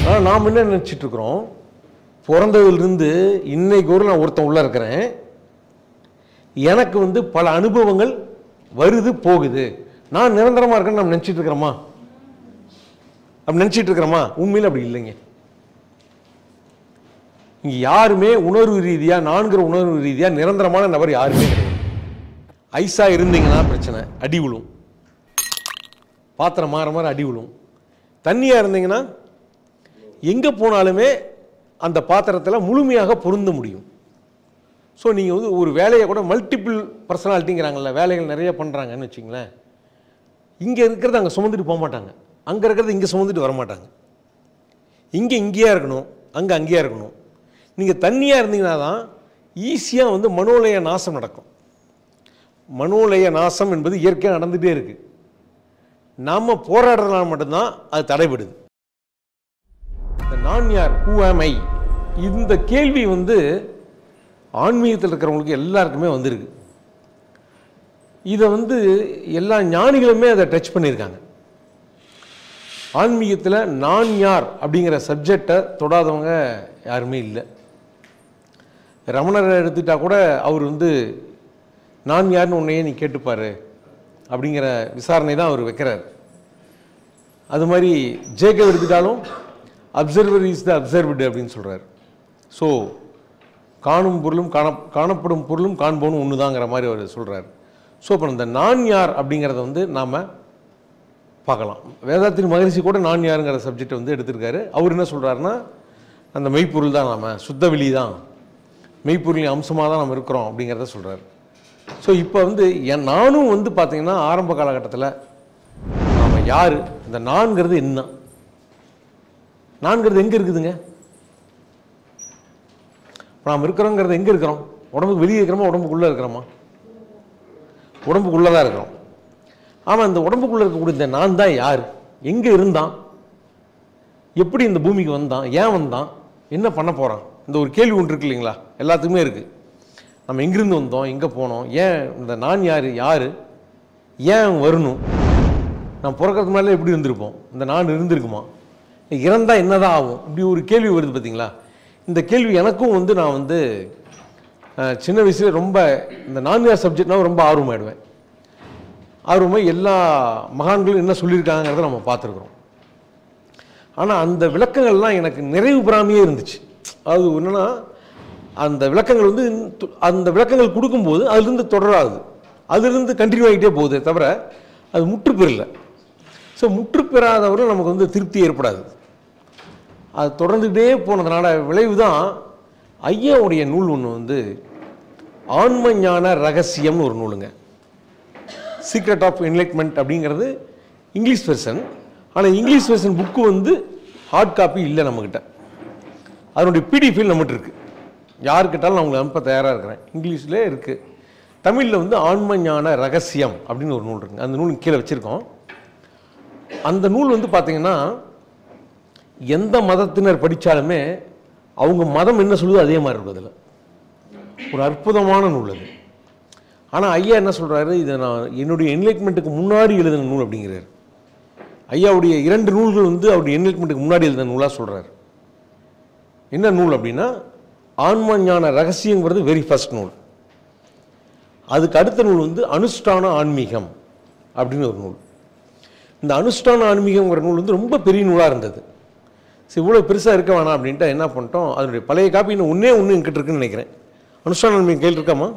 ஆனால் நாம் என்ன நினச்சிட்டு இருக்கிறோம் பிறந்ததிலிருந்து இன்னைக்கு ஒரு நான் ஒருத்தன் உள்ளே இருக்கிறேன் எனக்கு வந்து பல அனுபவங்கள் வருது போகுது நான் நிரந்தரமாக இருக்கேன்னு நம்ம நினச்சிட்டு இருக்கிறோமா அப்படி நினச்சிட்டு இருக்கிறோமா உண்மையில் அப்படி இல்லைங்க இங்கே யாருமே உணர்வு ரீதியாக நான்கிற உணர்வு ரீதியாக நிரந்தரமான நபர் யாருமே கிடையாது ஐஸா இருந்தீங்கன்னா பிரச்சனை அடி விழும் பாத்திரம் மாற மாற அடி விழும் தண்ணியாக இருந்தீங்கன்னா எங்கே போனாலுமே அந்த பாத்திரத்தில் முழுமையாக பொருந்த முடியும் ஸோ நீங்கள் வந்து ஒரு வேலையை கூட மல்டிபிள் பர்சனாலிட்டிங்கிறாங்கல்ல வேலைகள் நிறைய பண்ணுறாங்கன்னு வச்சிங்களேன் இங்கே இருக்கிறது அங்கே சுமந்துட்டு போக மாட்டாங்க அங்கே இருக்கிறது இங்கே சுமந்துட்டு வர மாட்டாங்க இங்கே இங்கேயா இருக்கணும் அங்கே அங்கேயா இருக்கணும் நீங்கள் தண்ணியாக இருந்தீங்கன்னா தான் ஈஸியாக வந்து மனோலய நாசம் நடக்கும் மனோலய நாசம் என்பது இயற்கையாக நடந்துகிட்டே இருக்குது நாம் போராடுறதுனால மட்டும்தான் அது தடைபடுது இந்த நான் யார் ஹூ ஆம் ஐ இந்த கேள்வி வந்து ஆன்மீகத்தில் இருக்கிறவங்களுக்கு எல்லாருக்குமே வந்திருக்கு இதை வந்து எல்லா ஞானிகளுமே அதை டச் பண்ணியிருக்காங்க ஆன்மீகத்தில் நான் யார் அப்படிங்கிற சப்ஜெக்டை தொடாதவங்க யாருமே இல்லை ரமணரை எடுத்துட்டா கூட அவர் வந்து நான் யாருன்னு உன்னையே நீ கேட்டுப்பாரு அப்படிங்கிற விசாரணை தான் அவர் வைக்கிறார் அது மாதிரி ஜேக்கப் எடுத்துட்டாலும் அப்சர்வர் இஸ் த அப்சர்வ்டு அப்படின்னு சொல்கிறார் ஸோ காணும் பொருளும் காண காணப்படும் பொருளும் காண்போனும் ஒன்று தாங்கிற மாதிரி அவர் சொல்கிறார் ஸோ இப்போ இந்த நான் யார் அப்படிங்கிறத வந்து நாம் பார்க்கலாம் வேதாத்திரி மகரிஷி கூட நான் யாருங்கிற சப்ஜெக்ட் வந்து எடுத்திருக்காரு அவர் என்ன சொல்கிறாருன்னா அந்த மெய்ப்பொருள் தான் நாம் சுத்த வெளி தான் மெய்ப்பொருளின் அம்சமாக தான் நம்ம இருக்கிறோம் அப்படிங்கிறத சொல்கிறார் ஸோ இப்போ வந்து என் நானும் வந்து பார்த்தீங்கன்னா ஆரம்ப காலகட்டத்தில் நாம் யார் இந்த நான்கிறது என்ன நான்கிறது எங்கே இருக்குதுங்க இப்போ நாம் இருக்கிறோங்கிறது எங்கே இருக்கிறோம் உடம்புக்கு வெளியே இருக்கிறோமா உடம்புக்குள்ளே இருக்கிறோமா உடம்புக்குள்ளே தான் இருக்கிறோம் ஆமாம் இந்த உடம்புக்குள்ளே இருக்கக்கூடிய இந்த நான் தான் யார் எங்கே இருந்தான் எப்படி இந்த பூமிக்கு வந்தான் ஏன் வந்தான் என்ன பண்ண போகிறான் இந்த ஒரு கேள்வி ஒன்று இருக்கு இல்லைங்களா எல்லாத்துக்குமே இருக்குது நம்ம எங்கிருந்து வந்தோம் எங்கே போனோம் ஏன் இந்த நான் யார் யார் ஏன் வரணும் நான் பிறக்கிறதுக்கு மேலே எப்படி இருந்திருப்போம் இந்த நான் இருந்திருக்குமா இறந்தால் என்னதான் ஆகும் இப்படி ஒரு கேள்வி வருது பார்த்தீங்களா இந்த கேள்வி எனக்கும் வந்து நான் வந்து அஹ், சின்ன வயசுல ரொம்ப இந்த நான்கார் சப்ஜெக்ட்னா ரொம்ப ஆர்வமாயிடுவேன் ஆர்வமாக எல்லா மகான்களும் என்ன சொல்லியிருக்காங்கிறத நம்ம பார்த்துருக்குறோம் ஆனால் அந்த விளக்கங்கள்லாம் எனக்கு நிறைவு பெறாமையே இருந்துச்சு அது என்னன்னா அந்த விளக்கங்கள் வந்து து- அந்த விளக்கங்கள் கொடுக்கும்போது அதிலிருந்து தொடராது அதிலிருந்து கண்டினியூ ஆகிட்டே போகுதே தவிர அது முற்று பெறல ஸோ முற்று பெறாதவரை நமக்கு வந்து திருப்தி ஏற்படாது அது தொடர்ந்துகிட்டே போனதுனால விளைவு தான் ஐயாவுடைய நூல் ஒன்று வந்து ஆன்ம ஞான ரகசியம்னு ஒரு நூலுங்க சீக்ரெட் ஆஃப் என்லைட்மெண்ட் அப்படிங்கிறது இங்கிலீஷ் வெர்ஷன் ஆனால் இங்கிலீஷ் வெர்ஷன் புக்கு வந்து ஹார்ட் காப்பி இல்லை நம்மக்கிட்ட அதனுடைய பிடிஎஃபில் நம்மகிட்ட இருக்குது யார் கேட்டாலும் நான் உங்களுக்கு அனுப்ப தயாராக இருக்கிறேன் இங்கிலீஷ்லே இருக்குது தமிழில் வந்து ஆன்ம ஞான ரகசியம் அப்படின்னு ஒரு நூல் இருக்குங்க அந்த நூல் கீழே வச்சுருக்கோம் அந்த நூல் வந்து பார்த்தீங்கன்னா எந்த மதத்தினர் படித்தாலுமே அவங்க மதம் என்ன சொல்லுதோ அதே மாதிரி இருக்கும் அதில் ஒரு அற்புதமான நூல் அது ஆனால் ஐயா என்ன சொல்கிறாரு இதை நான் என்னுடைய என்லைட்மெண்ட்டுக்கு முன்னாடி எழுதின நூல் அப்படிங்கிறார் ஐயாவுடைய இரண்டு நூல்கள் வந்து அவருடைய என்லைட்மெண்ட்டுக்கு முன்னாடி எழுதின நூலாக சொல்கிறார் என்ன நூல் அப்படின்னா ஆன்ம ஞான ரகசியங்கிறது வெரி ஃபர்ஸ்ட் நூல் அதுக்கு அடுத்த நூல் வந்து அனுஷ்டான ஆன்மீகம் அப்படின்னு ஒரு நூல் இந்த அனுஷ்டான ஆன்மீகங்கிற நூல் வந்து ரொம்ப பெரிய நூலாக இருந்தது சரி இவ்வளோ பெருசாக இருக்க வேணாம் அப்படின்ட்டு என்ன பண்ணிட்டோம் அதனுடைய பழைய காப்பி இன்னும் ஒன்றே ஒன்று என்கிட்ட இருக்குன்னு நினைக்கிறேன் அனுஷ்டான ஆன்மீகம் கையில் இருக்காமா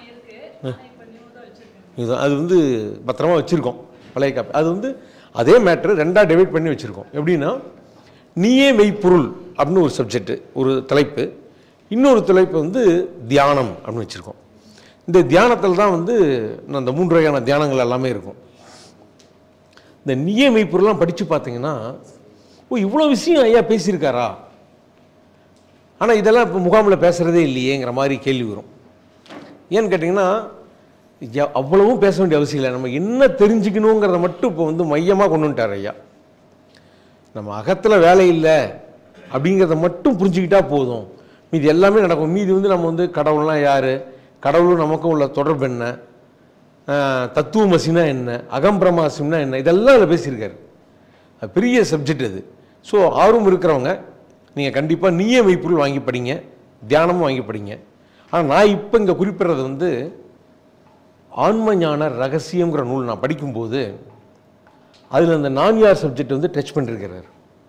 இதுதான் அது வந்து பத்திரமா வச்சுருக்கோம் பழைய காப்பி அது வந்து அதே மேட்ரு ரெண்டாக டிவைட் பண்ணி வச்சுருக்கோம் எப்படின்னா நீயே மெய்ப்பொருள் அப்படின்னு ஒரு சப்ஜெக்ட் ஒரு தலைப்பு இன்னொரு தலைப்பு வந்து தியானம் அப்படின்னு வச்சுருக்கோம் இந்த தியானத்தில் தான் வந்து நான் அந்த மூன்று வகையான தியானங்கள் எல்லாமே இருக்கும் இந்த நீயே மெய்ப்பொருள்லாம் படித்து பார்த்தீங்கன்னா ஓ இவ்வளோ விஷயம் ஐயா பேசியிருக்காரா ஆனால் இதெல்லாம் இப்போ முகாமில் பேசுகிறதே இல்லையேங்கிற மாதிரி கேள்வி வரும் ஏன்னு கேட்டிங்கன்னா ய- அவ்வளவும் பேச வேண்டிய அவசியம் இல்லை நம்ம என்ன தெரிஞ்சுக்கணுங்கிறத மட்டும் இப்போ வந்து மையமாக கொண்டு வந்துட்டார் ஐயா நம்ம அகத்தில் வேலை இல்லை அப்படிங்கிறத மட்டும் புரிஞ்சுக்கிட்டா போதும் மீதி எல்லாமே நடக்கும் மீதி வந்து நம்ம வந்து கடவுள்லாம் யார் கடவுளும் நமக்கும் உள்ள தொடர்பு என்ன ஆஹ், தத்துவமசினா என்ன அகம்பிரமாசம்னா என்ன இதெல்லாம் அதில் பேசியிருக்காரு அது பெரிய சப்ஜெக்ட் அது ஸோ ஆர்வம் இருக்கிறவங்க நீங்கள் கண்டிப்பாக நீயே மெய்ப்பொருள் வாங்கி படிங்க தியானமும் வாங்கி படிங்க ஆனால் நான் இப்போ இங்கே குறிப்பிடுறது வந்து ஆன்ம ஞான ரகசியங்கிற நூல் நான் படிக்கும்போது அதில் அந்த நான் யார் சப்ஜெக்ட் வந்து டச் பண்ணிருக்கிறார்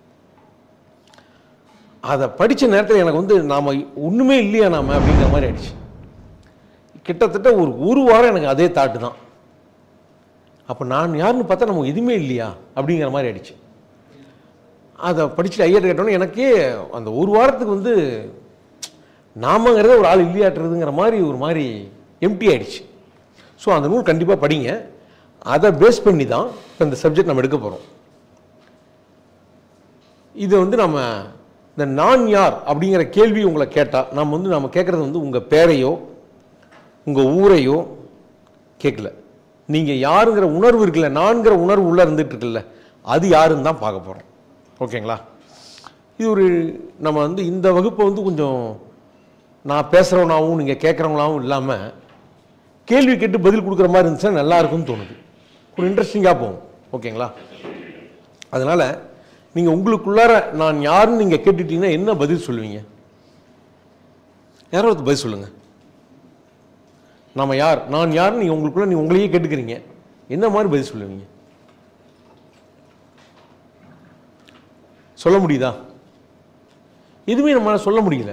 அதை படித்த நேரத்தில் எனக்கு வந்து நாம் ஒன்றுமே இல்லையா நாம அப்படிங்கிற மாதிரி ஆயிடுச்சு கிட்டத்தட்ட ஒரு ஒரு வாரம் எனக்கு அதே தாட்டு தான் அப்போ நான் யாருன்னு பார்த்தா நமக்கு எதுவுமே இல்லையா அப்படிங்கிற மாதிரி ஆயிடுச்சு அதை படிச்சுட்டு ஐயர்கிட்ட கேட்டோன்னே எனக்கே அந்த ஒரு வாரத்துக்கு வந்து நாமங்கிறத ஒரு ஆள் இல்லையாட்டுறதுங்கிற மாதிரி ஒரு மாதிரி எம்டி ஆயிடுச்சு ஸோ அந்த நூல் கண்டிப்பாக படிங்க அதை பேஸ் பண்ணி தான் இப்போ இந்த சப்ஜெக்ட் நம்ம எடுக்க போகிறோம் இது வந்து நம்ம இந்த நான் யார் அப்படிங்கிற கேள்வி உங்களை கேட்டால் நம்ம வந்து நம்ம கேட்குறது வந்து உங்கள் பேரையோ உங்கள் ஊரையோ கேட்கல நீங்கள் யாருங்கிற உணர்வு இருக்குல்ல நான்கிற உணர்வு உள்ளே இருந்துட்டு இருக்குல்ல அது யாருன்னு தான் பார்க்க போகிறோம் ஓகேங்களா இது ஒரு நம்ம வந்து இந்த வகுப்பை வந்து கொஞ்சம் நான் பேசுகிறவனாகவும் நீங்கள் கேட்குறவங்களாகவும் இல்லாமல் கேள்வி கேட்டு பதில் கொடுக்குற மாதிரி இருந்துச்சுன்னா நல்லா இருக்கும்னு தோணுது ஒரு இன்ட்ரெஸ்டிங்காக போகும் ஓகேங்களா அதனால் நீங்கள் உங்களுக்குள்ளார நான் யாருன்னு நீங்கள் கேட்டுட்டீங்கன்னா என்ன பதில் சொல்லுவீங்க யாரோ ஒருத்தர் பதில் சொல்லுங்கள் நாம யார் நான் யார் நீங்கள் உங்களுக்குள்ள நீ உங்களையே கேட்டுக்கிறீங்க என்ன மாதிரி பதில் சொல்லுவீங்க சொல்ல முடியுதா எதுவுமே நம்மளால சொல்ல முடியல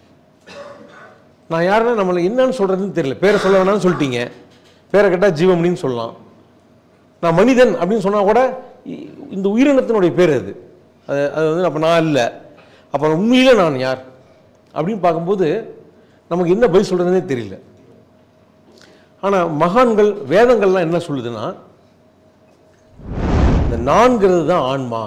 நான் யாருன்னா நம்மளை என்னன்னு சொல்றதுன்னு தெரியல பேரை சொல்ல வேணாம்னு சொல்லிட்டீங்க பேரை கேட்டால் ஜீவமணின்னு சொல்லலாம் நான் மனிதன் அப்படின்னு சொன்னால் கூட இ- இந்த உயிரினத்தினுடைய பேர் அது அது அது வந்து அப்போ நான் இல்லை அப்போ உண்மையில நான் யார் அப்படின்னு பார்க்கும்போது நமக்கு என்ன பதில் சொல்கிறதுனே தெரியல ஆனால் மகான்கள் வேதங்கள்லாம் என்ன சொல்லுதுன்னா இந்த நான்கிறது தான் ஆன்மா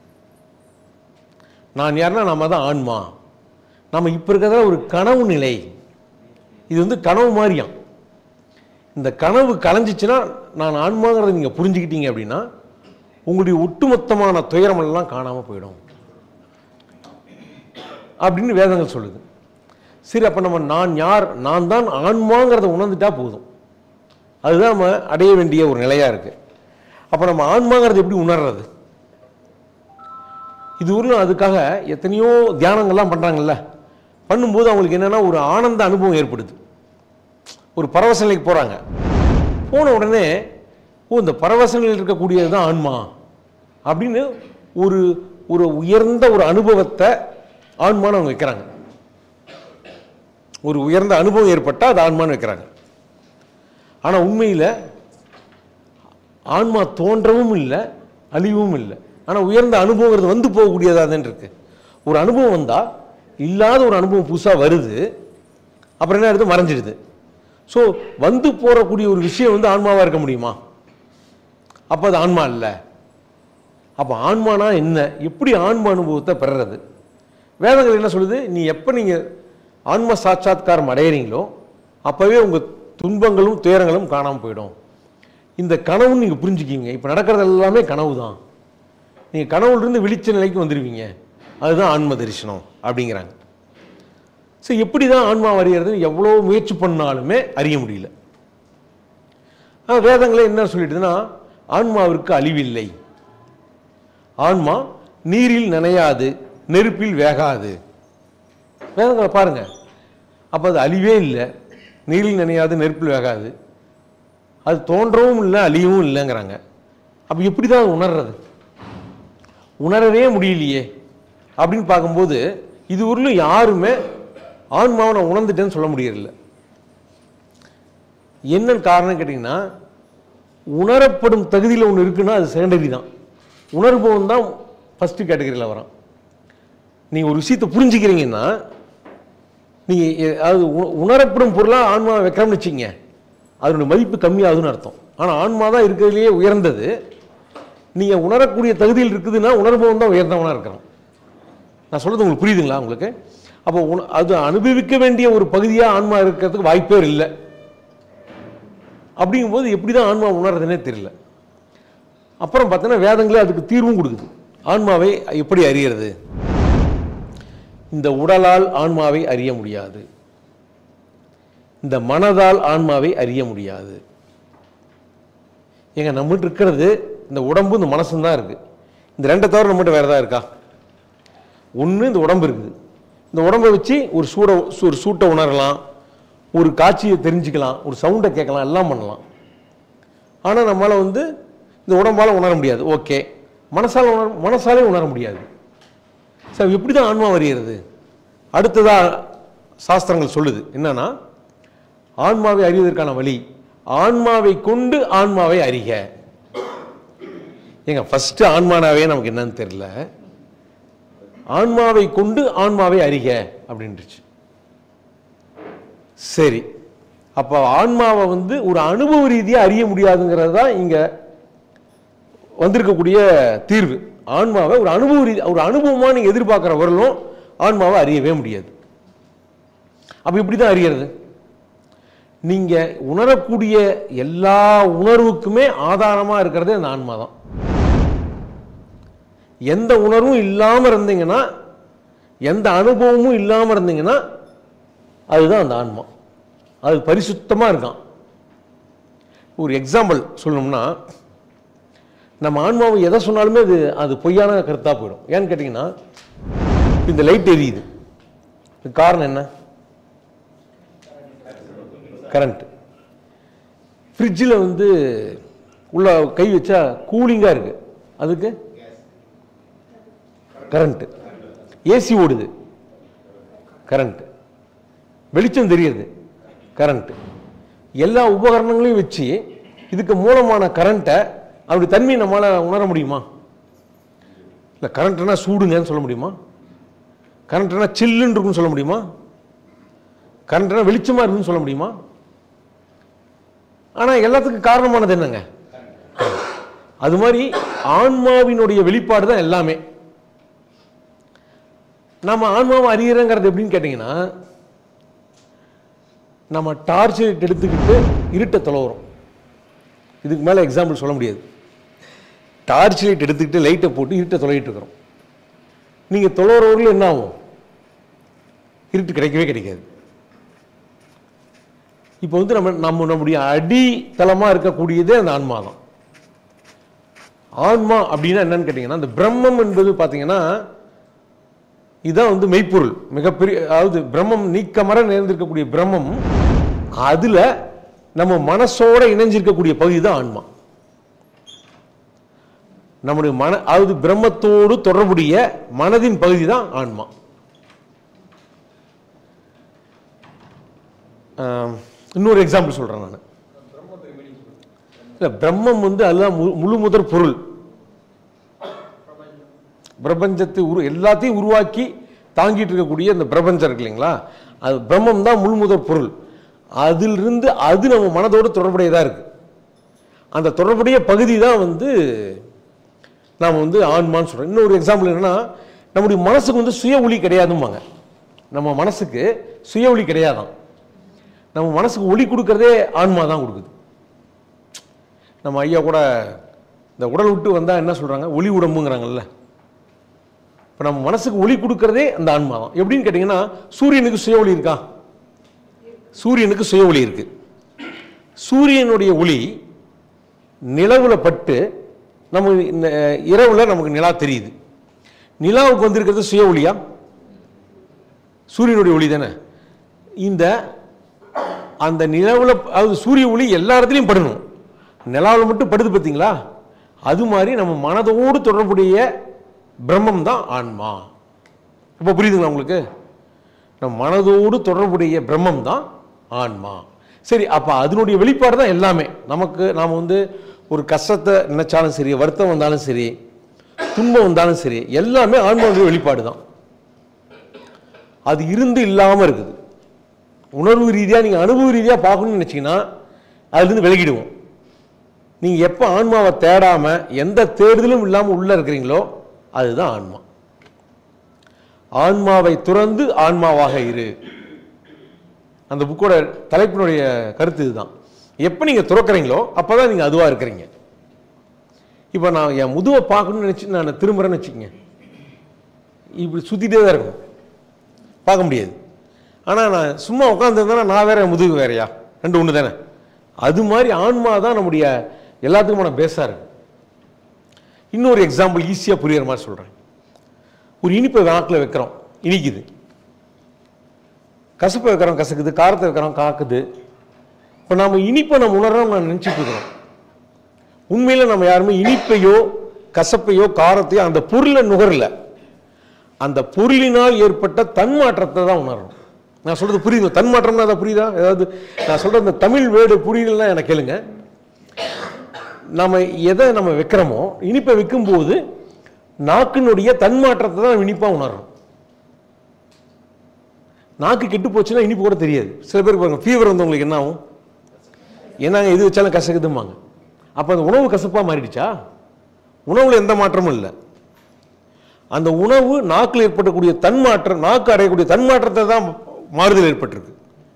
நான் யாருன்னா நாம தான் ஆன்மா நம்ம இப்போ இருக்கிறதா ஒரு கனவு நிலை இது வந்து கனவு மாதிரியாம் இந்த கனவு கலைஞ்சிச்சுன்னா நான் ஆன்மாங்கிறத நீங்கள் புரிஞ்சுக்கிட்டீங்க அப்படின்னா உங்களுடைய ஒட்டுமொத்தமான துயரம் எல்லாம் காணாமல் போயிடும் அப்படின்னு வேதங்கள் சொல்லுது சரி அப்போ நம்ம நான் யார் நான் தான் ஆன்மாங்கிறத உணர்ந்துட்டா போதும் அதுதான் நம்ம அடைய வேண்டிய ஒரு நிலையாக இருக்குது அப்போ நம்ம ஆன்மாங்கிறது எப்படி உணர்றது இது ஊரில் அதுக்காக எத்தனையோ தியானங்கள்லாம் பண்ணுறாங்கல்ல பண்ணும்போது அவங்களுக்கு என்னென்னா ஒரு ஆனந்த அனுபவம் ஏற்படுது ஒரு பரவச நிலைக்கு போகிறாங்க போன உடனே ஓ இந்த பரவச நிலையில் இருக்கக்கூடியது தான் ஆன்மா அப்படின்னு ஒரு ஒரு உயர்ந்த ஒரு அனுபவத்தை ஆன்மான்னு அவங்க வைக்கிறாங்க ஒரு உயர்ந்த அனுபவம் ஏற்பட்டால் அது ஆன்மான்னு வைக்கிறாங்க ஆனால் உண்மையில் ஆன்மா தோன்றவும் இல்லை அழிவும் இல்லை ஆனால் உயர்ந்த அனுபவங்கிறது வந்து போகக்கூடியதாக தான் இருக்கு ஒரு அனுபவம் வந்தால் இல்லாத ஒரு அனுபவம் புதுசாக வருது அப்புறம் என்ன ஆகுது மறைஞ்சிடுது ஸோ வந்து போகக்கூடிய ஒரு விஷயம் வந்து ஆன்மாவாக இருக்க முடியுமா அப்போ அது ஆன்மா இல்லை அப்போ ஆன்மானா என்ன எப்படி ஆன்ம அனுபவத்தை பெறுறது வேதங்கள் என்ன சொல்லுது நீ எப்போ நீங்கள் ஆன்ம சாட்சாத்காரம் அடையிறீங்களோ அப்போவே உங்கள் துன்பங்களும் துயரங்களும் காணாமல் போயிடும் இந்த கனவுன்னு நீங்கள் புரிஞ்சுக்கிங்க இப்போ நடக்கிறது எல்லாமே கனவு தான் நீங்கள் கனவுலேருந்து விழிச்ச நிலைக்கு வந்துடுவீங்க அதுதான் ஆன்ம தரிசனம் அப்படிங்கிறாங்க சரி எப்படி தான் ஆன்மா அறியறது எவ்வளோ முயற்சி பண்ணாலுமே அறிய முடியல ஆனா, வேதங்களே என்ன சொல்லிட்டுதுன்னா ஆன்மாவிற்கு அழிவில்லை ஆன்மா நீரில் நனையாது நெருப்பில் வேகாது வேதங்களை பாருங்க அப்போ அது அழிவே இல்லை நீரில் நனையாது நெருப்பில் வேகாது அது தோன்றவும் இல்லை அழியவும் இல்லைங்கிறாங்க அப்போ எப்படி தான் அது உணர்றது உணரவே முடியலையே அப்படின்னு பார்க்கும்போது இது ஊரில் யாருமே ஆன்மாவை நான் உணர்ந்துட்டேன்னு சொல்ல முடியறதில்ல என்னன்னு காரணம் கேட்டிங்கன்னா உணரப்படும் தகுதியில் ஒன்று இருக்குன்னா அது செகண்டரி தான் உணர்பவன் தான் ஃபஸ்ட்டு கேட்டகரியில் வரான் நீங்கள் ஒரு விஷயத்தை புரிஞ்சுக்கிறீங்கன்னா நீங்கள் அது உ- உணரப்படும் பொருளாக ஆன்மாவை வைக்கிறோம்னு வச்சுங்க அதனுடைய மதிப்பு கம்மியாகுதுன்னு அர்த்தம் ஆனால் ஆன்மா தான் இருக்கிறதுலையே உயர்ந்தது நீங்கள் உணரக்கூடிய தகுதியில் இருக்குதுன்னா உணர்பவன் தான் உயர்ந்தவனாக இருக்கிறான் நான் சொல்றது உங்களுக்கு புரியுதுங்களா உங்களுக்கு அப்போ உண- அது அனுபவிக்க வேண்டிய ஒரு பகுதியாக ஆன்மா இருக்கிறதுக்கு வாய்ப்பே இல்லை அப்படிங்கும்போது எப்படி தான் ஆன்மா உணர்றதுனே தெரியல அப்புறம் பார்த்தீங்கன்னா வேதங்களே அதுக்கு தீர்வும் கொடுக்குது ஆன்மாவை எப்படி அறியறது இந்த உடலால் ஆன்மாவை அறிய முடியாது இந்த மனதால் ஆன்மாவை அறிய முடியாது ஏங்க நம்மகிட்ட இருக்கிறது இந்த உடம்பு இந்த மனசும் தான் இருக்கு இந்த ரெண்டை தவிர நம்மகிட்ட வேற ஏதாவது இருக்கா ஒன்று இந்த உடம்பு இருக்குது இந்த உடம்பை வச்சு ஒரு சூட ஒரு சூட்டை உணரலாம் ஒரு காட்சியை தெரிஞ்சுக்கலாம் ஒரு சவுண்டை கேட்கலாம் எல்லாம் பண்ணலாம் ஆனால் நம்மளால் வந்து இந்த உடம்பால் உணர முடியாது ஓகே மனசால் உணர மனசாலே உணர முடியாது சார் எப்படி தான் ஆன்மா அறியறது அடுத்ததா சாஸ்திரங்கள் சொல்லுது என்னன்னா ஆன்மாவை அறிவதற்கான வழி ஆன்மாவை கொண்டு ஆன்மாவை அறிக ஏங்க ஃபர்ஸ்ட் ஆன்மானாவே நமக்கு என்னன்னு தெரியல ஆன்மாவை கொண்டு ஆன்மாவை அறிக அப்படின்ட்டுச்சு சரி அப்போ ஆன்மாவை வந்து ஒரு அனுபவ ரீதியாக அறிய முடியாதுங்கிறது தான் இங்கே வந்திருக்கக்கூடிய தீர்வு ஆன்மாவை ஒரு அனுபவ ரீதி ஒரு அனுபவமாக நீங்கள் எதிர்பார்க்குற வரலும் ஆன்மாவை அறியவே முடியாது அப்போ இப்படி தான் அறியறது நீங்கள் உணரக்கூடிய எல்லா உணர்வுக்குமே ஆதாரமாக இருக்கிறதே அந்த ஆன்மா தான் எந்த உணர்வும் இல்லாமல் இருந்தீங்கன்னா எந்த அனுபவமும் இல்லாமல் இருந்தீங்கன்னா அதுதான் அந்த ஆன்மா அது பரிசுத்தமாக இருக்கான் ஒரு எக்ஸாம்பிள் சொல்லணும்னா நம்ம ஆன்மாவை எதை சொன்னாலுமே அது அது பொய்யான கருத்தாக போயிடும் ஏன்னு கேட்டிங்கன்னா இந்த லைட் எரியுது இதுக்கு காரணம் என்ன கரண்ட் ஃப்ரிட்ஜில் வந்து உள்ள கை வச்சா கூலிங்காக இருக்கு அதுக்கு கரண்ட்டு ஏசி ஓடுது கரண்ட் வெளிச்சம் தெரியுது கரண்ட் எல்லா உபகரணங்களையும் வச்சு இதுக்கு மூலமான கரண்ட்டை அப்படி தன்மையை நம்மளால் உணர முடியுமா இல்லை கரண்ட்னா சூடுங்கன்னு சொல்ல முடியுமா கரண்ட்னா சில்லுன்னு இருக்குன்னு சொல்ல முடியுமா கரண்ட்னா வெளிச்சமாக இருக்குன்னு சொல்ல முடியுமா ஆனால் எல்லாத்துக்கும் காரணமானது என்னங்க அது மாதிரி ஆன்மாவினுடைய வெளிப்பாடு தான் எல்லாமே நம்ம ஆன்மாவை அறியறங்கிறது எப்படின்னு கேட்டிங்கன்னா நம்ம டார்ச் லைட் எடுத்துக்கிட்டு இருட்டை தொலைவுறோம் இதுக்கு மேலே எக்ஸாம்பிள் சொல்ல முடியாது டார்ச் லைட் எடுத்துக்கிட்டு லைட்டை போட்டு இருட்டை தொலைகிட்டு இருக்கிறோம் நீங்கள் தொலைவுறவர்கள் என்ன ஆகும் இருட்டு கிடைக்கவே கிடைக்காது இப்போ வந்து நம்ம நம்ம நம்முடைய அடித்தளமாக இருக்கக்கூடியதே அந்த ஆன்மா தான் ஆன்மா அப்படின்னா என்னன்னு கேட்டிங்கன்னா அந்த பிரம்மம் என்பது பார்த்தீங்கன்னா இதுதான் வந்து மெய்ப்பொருள் மிகப்பெரிய அதாவது பிரம்மம் நீக்கமர நேர்ந்திருக்கக்கூடிய பிரம்மம் அதுல நம்ம மனசோட இணைஞ்சிருக்கக்கூடிய பகுதி தான் ஆன்மா நம்முடைய மன அதாவது பிரம்மத்தோடு தொடர்புடைய மனதின் பகுதி தான் ஆன்மா ஆம், இன்னொரு எக்ஸாம்பிள் சொல்றேன் நான் இல்லை பிரம்மம் வந்து அதுதான் மு- முழு முதற் பொருள் பிரபஞ்சத்தை உரு எல்லாத்தையும் உருவாக்கி தாங்கிட்டு இருக்கக்கூடிய அந்த பிரபஞ்சம் இருக்கு இல்லைங்களா அது பிரம்மம் தான் முழுமுதற் பொருள் அதிலிருந்து அது நம்ம மனதோடு தொடர்புடையதாக இருக்கு அந்த தொடர்புடைய பகுதி தான் வந்து நாம் வந்து ஆன்மான்னு சொல்கிறோம் இன்னொரு எக்ஸாம்பிள் என்னன்னா நம்முடைய மனசுக்கு வந்து சுய ஒளி கிடையாதும்பாங்க நம்ம மனசுக்கு சுய ஒளி கிடையாதாம் நம்ம மனசுக்கு ஒளி கொடுக்கறதே ஆன்மா தான் கொடுக்குது நம்ம ஐயா கூட இந்த உடல் விட்டு வந்தால் என்ன சொல்கிறாங்க ஒளி உடம்புங்கிறாங்கல்ல இப்போ நம்ம மனசுக்கு ஒளி கொடுக்கறதே அந்த ஆன்மா தான் எப்படின்னு கேட்டிங்கன்னா சூரியனுக்கு சுய ஒளி இருக்கா சூரியனுக்கு சுய ஒளி இருக்கு சூரியனுடைய ஒளி நிலவுல பட்டு நம்ம இந்த இரவுல நமக்கு நிலா தெரியுது நிலாவுக்கு வந்திருக்கிறது சுய ஒளியா சூரியனுடைய ஒளி தானே இந்த அந்த நிலவுல அதாவது சூரிய ஒளி எல்லா இடத்துலையும் படணும் நிலாவில் மட்டும் படுது பார்த்தீங்களா அது மாதிரி நம்ம மனதோடு தொடர்புடைய பிரம்மம் தான் ஆன்மா இப்போ புரியுதுங்களா உங்களுக்கு நம்ம மனதோடு தொடர்புடைய பிரம்மம் தான் ஆன்மா சரி அப்போ அதனுடைய வெளிப்பாடு தான் எல்லாமே நமக்கு நாம் வந்து ஒரு கஷ்டத்தை நினைச்சாலும் சரி வருத்தம் வந்தாலும் சரி துன்பம் வந்தாலும் சரி எல்லாமே ஆன்மாவுடைய வெளிப்பாடு தான் அது இருந்து இல்லாமல் இருக்குது உணர்வு ரீதியாக நீங்கள் அனுபவ ரீதியாக பார்க்கணும்னு நினச்சிங்கன்னா அதுலேருந்து விலகிடுவோம் நீங்கள் எப்போ ஆன்மாவை தேடாமல் எந்த தேடுதலும் இல்லாமல் உள்ளே இருக்கிறீங்களோ அதுதான் ஆன்மா ஆன்மாவை துறந்து ஆன்மாவாக இரு அந்த புக்கோட தலைப்பினுடைய கருத்து இதுதான் எப்போ நீங்கள் துறக்கிறீங்களோ அப்போ தான் நீங்கள் அதுவாக இருக்கிறீங்க இப்போ நான் என் முதுவை பார்க்கணும்னு நினச்சி நான் திரும்புகிறேன்னு வச்சுக்கோங்க இப்படி சுற்றிட்டே தான் இருக்கணும் பார்க்க முடியாது ஆனால் நான் சும்மா உட்காந்துருந்தேன்னா நான் வேற என் முதுகு வேறயா ரெண்டு ஒன்று தானே அது மாதிரி ஆன்மா தான் நம்முடைய எல்லாத்துக்குமான பேஸாக இருக்கு இன்னொரு எக்ஸாம்பிள் ஈஸியாக புரியுற மாதிரி சொல்கிறேன் ஒரு இனிப்பை நாக்கில் வைக்கிறோம் இனிக்குது கசப்பை வைக்கிறோம் கசக்குது காரத்தை வைக்கிறோம் காக்குது இப்போ நம்ம இனிப்பை நம்ம உணர்றோம் நான் நினச்சிட்டு இருக்கிறோம் உண்மையில் நம்ம யாருமே இனிப்பையோ கசப்பையோ காரத்தையோ அந்த பொருளை நுகரல அந்த பொருளினால் ஏற்பட்ட தன்மாற்றத்தை தான் உணர்றோம் நான் சொல்றது புரியுது தன்மாற்றம்னா அதை புரியுதா ஏதாவது நான் சொல்ற இந்த தமிழ் வேர்டு புரியலன்னா எனக்கு கேளுங்க நம்ம எதை நம்ம வைக்கிறோமோ இனிப்பை வைக்கும்போது நாக்கினுடைய தன்மாற்றத்தை தான் நம்ம இனிப்பாக உணர்றோம் நாக்கு கெட்டு போச்சுன்னா இனிப்பு கூட தெரியாது சில பேருக்கு பாருங்க ஃபீவர் வந்தவங்களுக்கு என்ன ஆகும் என்னங்க எது வச்சாலும் கசக்குதும்பாங்க அப்போ அந்த உணவு கசப்பாக மாறிடுச்சா உணவுல எந்த மாற்றமும் இல்லை அந்த உணவு நாக்கில் ஏற்படக்கூடிய தன்மாற்றம் நாக்கு அடையக்கூடிய தன்மாற்றத்தை தான் மாறுதல் ஏற்பட்டிருக்கு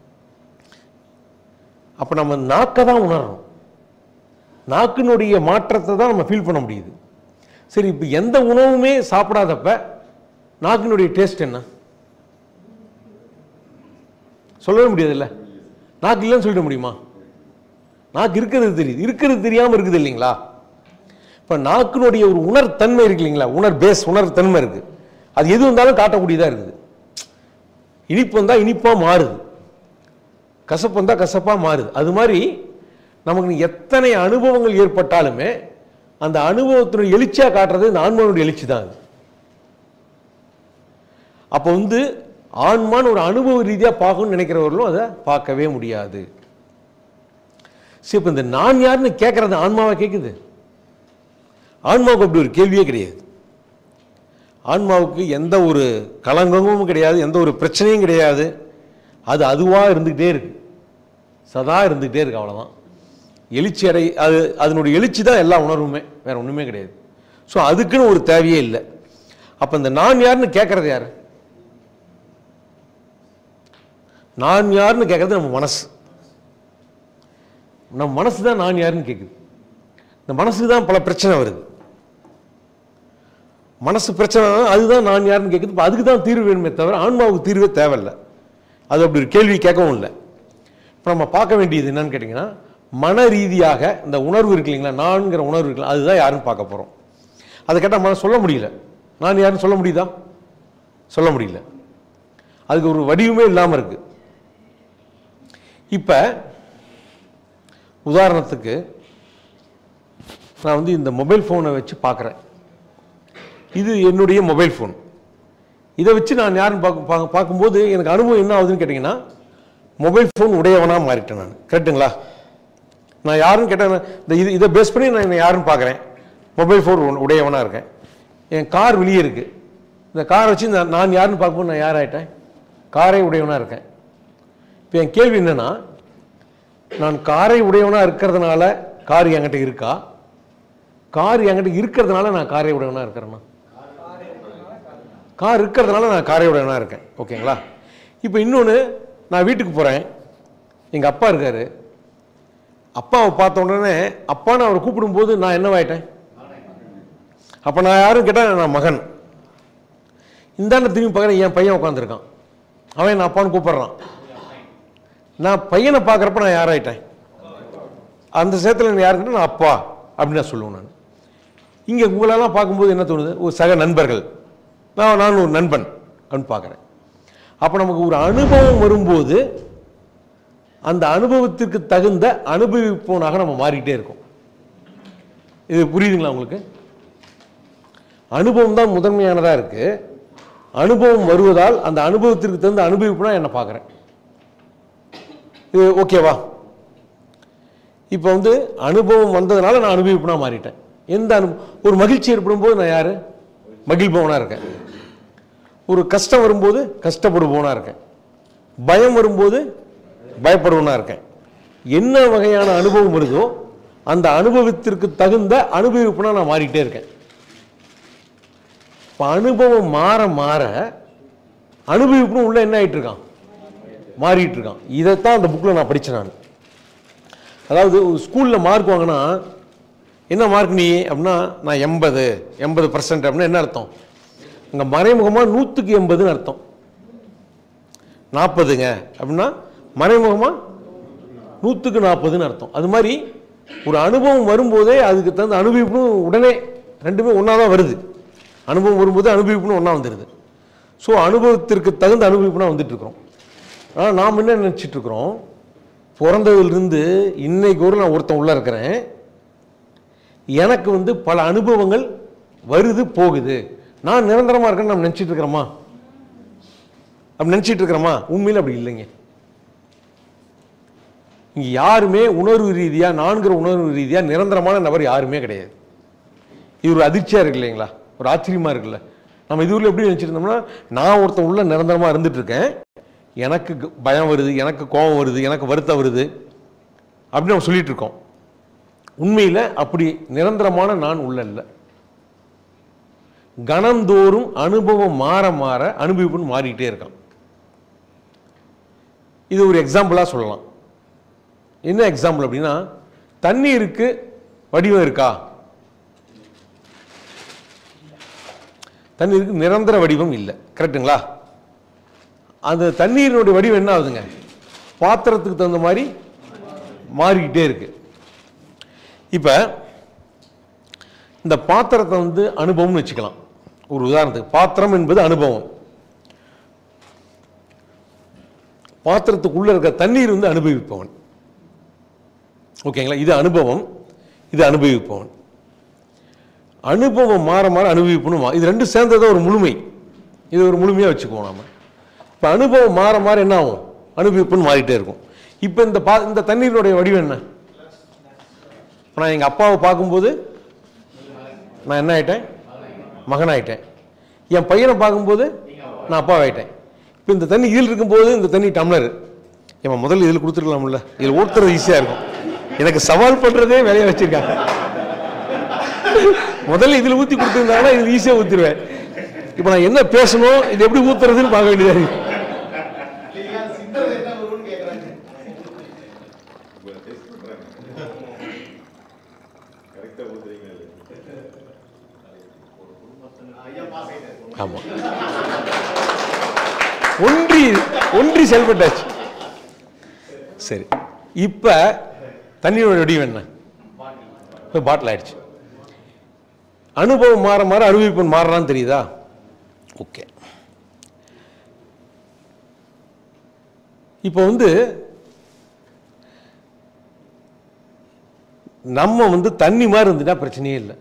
அப்போ நம்ம நாக்கை தான் உணர்றோம் நாக்கினுடைய மாற்றத்தை தான் நம்ம ஃபீல் பண்ண முடியுது சரி இப்போ எந்த உணவுமே சாப்பிடாதப்ப நாக்கினுடைய டேஸ்ட் என்ன சொல்லவே முடியாதுல்ல நாக்கு இல்லைன்னு சொல்லிட முடியுமா நாக்கு இருக்கிறது தெரியுது இருக்கிறது தெரியாமல் இருக்குது இல்லைங்களா இப்போ நாக்கினுடைய ஒரு உணர்த்தன்மை இருக்கு இல்லைங்களா உணர் பேஸ் உணர்த்தன்மை இருக்கு அது எது வந்தாலும் காட்டக்கூடியதாக இருக்குது இனிப்பு வந்தால் இனிப்பாக மாறுது கசப்பு வந்தால் கசப்பாக மாறுது அது மாதிரி நமக்கு எத்தனை அனுபவங்கள் ஏற்பட்டாலுமே அந்த அனுபவத்தினுடைய எழுச்சியாக காட்டுறது இந்த ஆன்மாவுடைய எழுச்சி தான் அது அப்போ வந்து ஆன்மான்னு ஒரு அனுபவ ரீதியாக பார்க்கணும்னு நினைக்கிறவர்களும் அதை பார்க்கவே முடியாது சரி இப்போ இந்த நான் யாருன்னு கேட்கறது ஆன்மாவை கேட்குது ஆன்மாவுக்கு அப்படி ஒரு கேள்வியே கிடையாது ஆன்மாவுக்கு எந்த ஒரு களங்கமும் கிடையாது எந்த ஒரு பிரச்சனையும் கிடையாது அது அதுவாக இருந்துக்கிட்டே இருக்கு சதா இருந்துக்கிட்டே இருக்கு அவ்வளோதான் எழுச்சி அடை அது அதனுடைய எழுச்சி தான் எல்லா உணர்வுமே வேற ஒன்றுமே கிடையாது ஸோ அதுக்குன்னு ஒரு தேவையே இல்லை அப்போ இந்த நான் யாருன்னு கேட்கறது யாரு நான் யாருன்னு கேட்கறது நம்ம மனசு நம்ம மனசு தான் நான் யாருன்னு கேட்குது இந்த மனசுக்கு தான் பல பிரச்சனை வருது மனசு பிரச்சனை தான் அதுதான் நான் யாருன்னு கேட்குது இப்போ அதுக்கு தான் தீர்வு வேணுமே தவிர ஆன்மாவுக்கு தீர்வே தேவையில்லை அது அப்படி ஒரு கேள்வி கேட்கவும் இல்லை இப்போ நம்ம பார்க்க வேண்டியது என்னன்னு கேட்டிங்கன்னா மன ரீதியாக இந்த உணர்வு இருக்கு இல்லைங்களா நான்கிற உணர்வு இருக்குல்ல அதுதான் யாருன்னு பார்க்க போகிறோம் அதை கேட்டால் மன சொல்ல முடியல நான் யாருன்னு சொல்ல முடியுதா சொல்ல முடியல அதுக்கு ஒரு வடிவமே இல்லாமல் இருக்கு இப்போ உதாரணத்துக்கு நான் வந்து இந்த மொபைல் ஃபோனை வச்சு பார்க்குறேன் இது என்னுடைய மொபைல் ஃபோன் இதை வச்சு நான் யாருன்னு பார்க்க பார்க்க- பார்க்கும்போது எனக்கு அனுபவம் என்ன ஆகுதுன்னு கேட்டிங்கன்னா மொபைல் ஃபோன் உடையவனாக மாறிட்டேன் நான் கரெக்டுங்களா நான் யாருன்னு கேட்டேன் இந்த இது இதை பேஸ் பண்ணி நான் என்னை யாருன்னு பார்க்குறேன் மொபைல் ஃபோன் உடையவனாக இருக்கேன் என் கார் வெளியே இருக்குது இந்த காரை வச்சு நான் நான் யாருன்னு பார்க்கும்போது நான் யார் ஆயிட்டேன் காரை உடையவனாக இருக்கேன் இப்போ என் கேள்வி என்னன்னா நான் காரை உடையவனாக இருக்கிறதுனால கார் என்கிட்ட இருக்கா கார் என்கிட்ட இருக்கிறதுனால நான் காரை உடையவனாக இருக்கிறேன்னா கார் இருக்கிறதுனால நான் காரை உடையவனாக இருக்கேன் ஓகேங்களா இப்போ இன்னொன்று நான் வீட்டுக்கு போகிறேன் எங்கள் அப்பா இருக்காரு அப்பாவை பார்த்த உடனே அப்பான்னு அவரை கூப்பிடும்போது நான் என்னவாயிட்டேன் அப்போ நான் யாரும் கேட்டால் நான் மகன் இந்தாண்ட திரும்பி பார்க்குறேன் என் பையன் உட்காந்துருக்கான் அவன் என்ன அப்பான்னு கூப்பிடுறான் நான் பையனை பார்க்குறப்ப நான் யாராயிட்டேன் அந்த சேத்துல நான் யாருக்கிட்ட நான் அப்பா அப்படின்னு நான் சொல்லுவேன் நான் இங்கே உங்களெல்லாம் பார்க்கும்போது என்ன தோணுது ஒரு சக நண்பர்கள் நான் நான் ஒரு நண்பன் அப்படின்னு பார்க்குறேன் அப்போ நமக்கு ஒரு அனுபவம் வரும்போது அந்த அனுபவத்திற்கு தகுந்த அனுபவிப்போனாக நம்ம மாறிக்கிட்டே இருக்கோம் இது புரியுதுங்களா உங்களுக்கு அனுபவம் தான் முதன்மையானதாக இருக்கு அனுபவம் வருவதால் அந்த அனுபவத்திற்கு தகுந்த அனுபவிப்புனா என்ன பார்க்குறேன் இது ஓகேவா இப்போ வந்து அனுபவம் வந்ததுனால நான் அனுபவிப்புனா மாறிட்டேன் எந்த அனு ஒரு மகிழ்ச்சி ஏற்படும் போது நான் யாரு மகிழ்பவனாக இருக்கேன் ஒரு கஷ்டம் வரும்போது கஷ்டப்படுபவனாக இருக்கேன் பயம் வரும்போது பயப்படுவனாக இருக்கேன் என்ன வகையான அனுபவம் வருதோ அந்த அனுபவத்திற்கு தகுந்த அனுபவிப்புனா நான் மாறிட்டே இருக்கேன் இப்போ அனுபவம் மாற மாற அனுபவிப்புன்னு உள்ள என்ன ஆயிட்டு இருக்கான் மாறிட்டு இருக்கான் இதைத்தான் அந்த புக்கில் நான் படித்தேன் நான் அதாவது ஸ்கூலில் மார்க் வாங்கினா என்ன மார்க் நீ அப்படின்னா நான் எண்பது எண்பது பர்சன்ட் அப்படின்னா என்ன அர்த்தம் அங்கே மறைமுகமாக நூற்றுக்கு எண்பதுன்னு அர்த்தம் நாற்பதுங்க அப்படின்னா மறைமுகமாக நூற்றுக்கு நாற்பதுன்னு அர்த்தம் அது மாதிரி ஒரு அனுபவம் வரும்போதே அதுக்கு தகுந்த அனுபவிப்பும் உடனே ரெண்டுமே ஒன்றா தான் வருது அனுபவம் வரும்போது அனுபவிப்புன்னு ஒன்றா வந்துடுது ஸோ அனுபவத்திற்கு தகுந்த அனுபவிப்புனா வந்துட்டு இருக்கிறோம் ஆனால் நாம் என்ன நினச்சிட்டு இருக்கிறோம் பிறந்ததிலிருந்து இன்னைக்கு ஒரு நான் ஒருத்தன் உள்ளே இருக்கிறேன் எனக்கு வந்து பல அனுபவங்கள் வருது போகுது நான் நிரந்தரமாக இருக்கேன்னு நம்ம நினச்சிட்டு இருக்கிறோமா அப்படி நினச்சிட்டு இருக்கிறோமா உண்மையில் அப்படி இல்லைங்க இங்கே யாருமே உணர்வு ரீதியாக நான்கிற உணர்வு ரீதியாக நிரந்தரமான நபர் யாருமே கிடையாது இது ஒரு அதிர்ச்சியாக இருக்கு இல்லைங்களா ஒரு ஆச்சரியமாக இருக்குல்ல நம்ம இது ஊரில் எப்படி நினச்சிருந்தோம்னா நான் ஒருத்தன் உள்ள நிரந்தரமாக இருந்துட்டு இருக்கேன் எனக்கு க- பயம் வருது எனக்கு கோபம் வருது எனக்கு வருத்தம் வருது அப்படின்னு நம்ம சொல்லிட்டு இருக்கோம் உண்மையில் அப்படி நிரந்தரமான நான் உள்ள இல்லை கணந்தோறும் அனுபவம் மாற மாற அனுபவிப்புன்னு மாறிக்கிட்டே இருக்கான் இது ஒரு எக்ஸாம்பிளாக சொல்லலாம் என்ன எக்ஸாம்பிள் அப்படின்னா தண்ணீருக்கு வடிவம் இருக்கா தண்ணீருக்கு நிரந்தர வடிவம் இல்லை கரெக்ட்டுங்களா அந்த தண்ணீரினுடைய வடிவம் என்ன ஆகுதுங்க பாத்திரத்துக்கு தகுந்த மாதிரி மாறிக்கிட்டே இருக்கு இப்போ இந்த பாத்திரத்தை வந்து அனுபவம்னு வச்சுக்கலாம் ஒரு உதாரணத்துக்கு பாத்திரம் என்பது அனுபவம் பாத்திரத்துக்குள்ள இருக்க தண்ணீர் வந்து அனுபவிப்பவன் ஓகேங்களா இது அனுபவம் இது அனுபவிப்பவன் அனுபவம் மாற மாற அனுபவிப்புன்னு மா- இது ரெண்டும் சேர்ந்தது ஒரு முழுமை இது ஒரு முழுமையாக வச்சுக்குவோம் நாம இப்போ அனுபவம் மாற மாற என்ன ஆகும் அனுபவிப்புன்னு மாறிட்டே இருக்கும் இப்போ இந்த பா இந்த தண்ணீருடைய வடிவம் என்ன இப்ப நான் எங்கள் அப்பாவை பார்க்கும்போது நான் என்ன ஆயிட்டேன் மகனாயிட்டேன் என் பையனை பார்க்கும்போது நான் அப்பாவாயிட்டேன் இப்போ இந்த தண்ணி இதில் இருக்கும்போது இந்த தண்ணி டம்ளர் ஏமா முதல்ல இதில் கொடுத்துருக்கலாம்ல இதில் ஊற்றுறது ஈஸியாக இருக்கும் எனக்கு சவால் பண்ணுறதே வேலையை வச்சுருக்காங்க முதல்ல இதில் ஊற்றி கொடுத்துருந்தாங்கன்னா இது ஈஸியாக ஊற்றிடுவேன் இப்போ நான் என்ன பேசணும் இது எப்படி ஊற்றுறதுன்னு பார்க்க வேண்டியதாக இருக்கு ஆமாம் ஒன்றி ஒன்றி செயல்பட்டாச்சு சரி இப்போ தண்ணியோட வடிவம் என்ன இப்போ பாட்டில் ஆயிடுச்சு அனுபவம் மாற மாற அனுபவிப்பன் மாறலான்னு தெரியுதா ஓகே இப்போ வந்து நம்ம வந்து தண்ணி மாதிரி இருந்துட்டா பிரச்சனையே இல்லை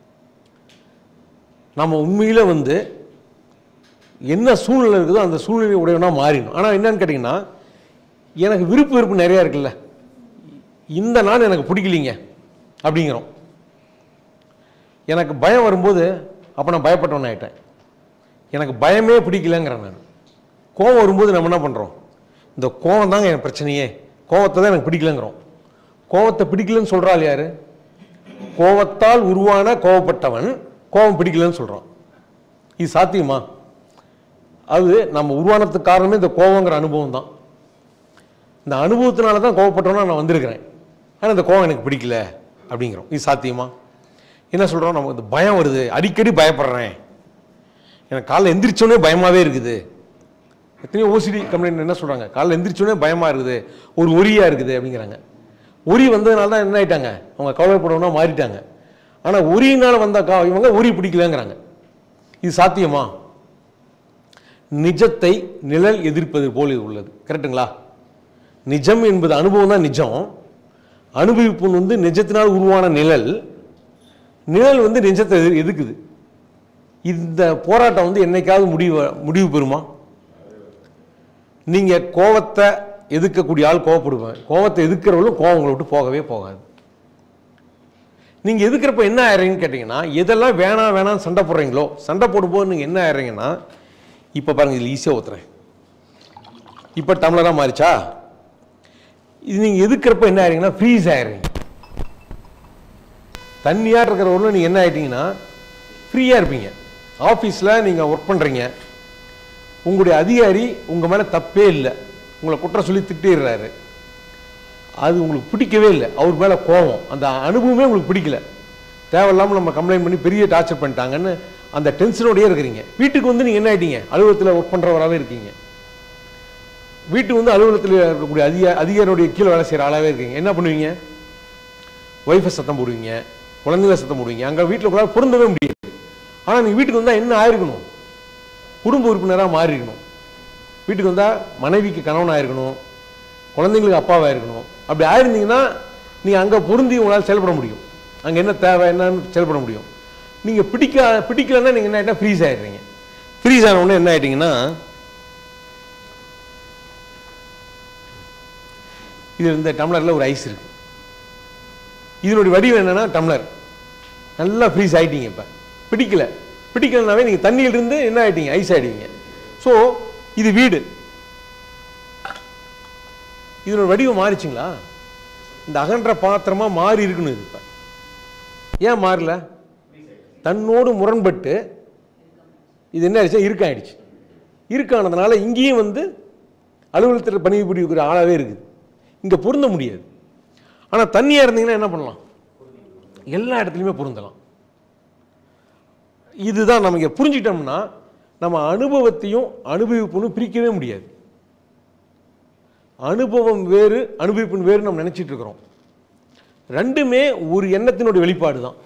நம்ம உண்மையில வந்து என்ன சூழ்நிலை இருக்குதோ அந்த சூழ்நிலை உடையவனா மாறிடும் ஆனால் என்னன்னு கேட்டிங்கன்னா எனக்கு விருப்பு வெறுப்பு நிறையா இருக்குல்ல இந்த நான் எனக்கு பிடிக்கலிங்க அப்படிங்கிறோம் எனக்கு பயம் வரும்போது அப்போ நான் பயப்பட்டவன் ஆயிட்டேன் எனக்கு பயமே பிடிக்கலங்கிறேன் நான் கோவம் வரும்போது நம்ம என்ன பண்ணுறோம் இந்த கோவம் தாங்க எனக்கு பிரச்சனையே கோவத்தை தான் எனக்கு பிடிக்கலங்கிறோம் கோவத்தை பிடிக்கலன்னு சொல்கிறாள் யாரு கோவத்தால் உருவான கோவப்பட்டவன் கோவம் பிடிக்கலன்னு சொல்கிறான் இது சாத்தியமா அது நம்ம உருவானதுக்கு காரணமே இந்த கோவங்கிற அனுபவம் தான் இந்த அனுபவத்தினால தான் கோவப்பட்டவனா நான் வந்திருக்கிறேன் ஆனால் இந்த கோவம் எனக்கு பிடிக்கல அப்படிங்கிறோம் இது சாத்தியமா என்ன சொல்கிறோம் நமக்கு இந்த பயம் வருது அடிக்கடி பயப்படுறேன் எனக்கு காலைல எந்திரிச்சோடனே பயமாகவே இருக்குது எத்தனையோ ஓசிடி கம்ப்ளைண்ட் என்ன சொல்கிறாங்க காலைல எந்திரிச்சோடனே பயமாக இருக்குது ஒரு ஒரியாக இருக்குது அப்படிங்கிறாங்க ஒரி வந்ததுனால தான் என்ன ஆயிட்டாங்க அவங்க கவலைப்படணும்னா மாறிட்டாங்க ஆனால் ஒரியினால் வந்த கா இவங்க ஒரி பிடிக்கலங்கிறாங்க இது சாத்தியமா நிஜத்தை நிழல் எதிர்ப்பது போல் இது உள்ளது கரெக்ட்டுங்களா நிஜம் என்பது அனுபவம் தான் நிஜம் அனுபவிப்பு வந்து நிஜத்தினால் உருவான நிழல் நிழல் வந்து நிஜத்தை எதிர் எதுக்குது இந்த போராட்டம் வந்து என்னைக்காவது முடிவு முடிவு பெறுமா நீங்க கோவத்தை எதிர்க்கக்கூடிய ஆள் கோவப்படுவேன் கோவத்தை எதிர்க்கிறவங்களும் கோவம் உங்களை விட்டு போகவே போகாது நீங்க எதுக்குறப்ப என்ன ஆயிடுறீங்கன்னு கேட்டிங்கன்னா எதெல்லாம் வேணாம் வேணாம் சண்டை போடுறீங்களோ சண்டை போடும்போது நீங்க என்ன ஆயிடுறீங்கன்னா இப்போ பாருங்க இதில் ஈஸியாக ஊத்துறேன் இப்போ டம்ளராக மாறிச்சா இது நீங்கள் எதுக்குறப்ப என்ன ஆயிடுறீங்கன்னா ஃப்ரீஸ் ஆயிடுறீங்க தண்ணியாக இருக்கிறவங்களும் நீங்கள் என்ன ஆயிட்டீங்கன்னா ஃப்ரீயாக இருப்பீங்க ஆஃபீஸில் நீங்கள் ஒர்க் பண்ணுறீங்க உங்களுடைய அதிகாரி உங்கள் மேலே தப்பே இல்லை உங்களை குற்றம் சொல்லி திட்டிடுறாரு அது உங்களுக்கு பிடிக்கவே இல்லை அவர் மேலே கோவம் அந்த அனுபவமே உங்களுக்கு பிடிக்கல தேவையில்லாமல் நம்ம கம்ப்ளைண்ட் பண்ணி பெரிய டார்ச்சர் பண்ணிட்டாங்கன்னு அந்த டென்ஷனோடயே இருக்கிறீங்க வீட்டுக்கு வந்து நீங்கள் என்ன ஆயிட்டீங்க அலுவலகத்தில் ஒர்க் பண்ணுறவராகவே இருக்கீங்க வீட்டுக்கு வந்து அலுவலகத்தில் இருக்கக்கூடிய அதிக அதிகாரியுடைய கீழே வேலை செய்கிற ஆளாகவே இருக்கீங்க என்ன பண்ணுவீங்க ஒய்ஃபை சத்தம் போடுவீங்க குழந்தைங்கள சத்தம் போடுவீங்க அங்கே வீட்டில் கூட பொருந்தவே முடியாது ஆனால் நீங்கள் வீட்டுக்கு வந்தால் என்ன ஆயிருக்கணும் குடும்ப உறுப்பினராக மாறி இருக்கணும் வீட்டுக்கு வந்தால் மனைவிக்கு கணவனாக இருக்கணும் குழந்தைங்களுக்கு அப்பாவாக இருக்கணும் அப்படி ஆயிருந்தீங்கன்னா நீங்கள் அங்கே பொருந்தி உங்களால் செயல்பட முடியும் அங்கே என்ன தேவை என்னன்னு செயல்பட முடியும் நீங்கள் பிடிக்க பிடிக்கலன்னா நீங்கள் என்ன ஆகிட்டா ஃப்ரீஸ் ஆகிடுறீங்க ஃப்ரீஸ் ஆன உடனே என்ன ஆகிட்டீங்கன்னா இது இந்த டம்ளரில் ஒரு ஐஸ் இருக்கு இதனுடைய வடிவம் என்னன்னா டம்ளர் நல்லா ஃப்ரீஸ் ஆயிட்டீங்க இப்போ பிடிக்கல பிடிக்கலனாவே நீங்கள் தண்ணியிலிருந்து என்ன ஆயிட்டீங்க ஐஸ் ஆயிடுவீங்க ஸோ இது வீடு இதனோட வடிவம் மாறிச்சுங்களா இந்த அகன்ற பாத்திரமா மாறி இருக்கணும் இது இப்போ ஏன் மாறல தன்னோடு முரண்பட்டு இது என்ன ஆயிடுச்சு இருக்காயிடுச்சு இருக்கானதுனால இங்கேயும் வந்து அலுவலகத்தில் பணிபுரிக்கிற ஆளாகவே இருக்குது இங்கே பொருந்த முடியாது ஆனால் தண்ணியாக இருந்தீங்கன்னா என்ன பண்ணலாம் எல்லா இடத்துலையுமே பொருந்தலாம் இதுதான் நம்ம இங்கே புரிஞ்சிட்டோம்னா நம்ம அனுபவத்தையும் அனுபவிப்புன்னு பிரிக்கவே முடியாது அனுபவம் வேறு அனுபவிப்புன்னு வேறு நம்ம நினைச்சிட்டு இருக்கிறோம் ரெண்டுமே ஒரு எண்ணத்தினுடைய வெளிப்பாடு தான்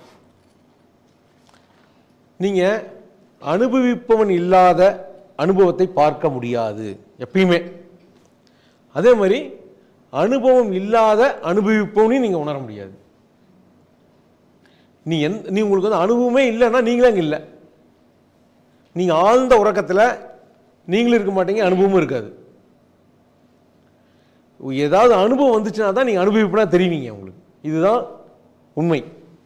நீங்க அனுபவிப்பவன் இல்லாத அனுபவத்தை பார்க்க முடியாது எப்பயுமே அதே மாதிரி அனுபவம் இல்லாத அனுபவிப்பவனையும் நீங்க உணர முடியாது நீ எந் நீ உங்களுக்கு வந்து அனுபவமே இல்லைன்னா நீங்களே அங்கே இல்லை நீங்கள் ஆழ்ந்த உறக்கத்தில் நீங்களும் இருக்க மாட்டீங்க அனுபவமும் இருக்காது ஏதாவது அனுபவம் வந்துச்சுன்னா தான் நீங்கள் அனுபவிப்புனா தெரிவிங்க உங்களுக்கு இதுதான் உண்மை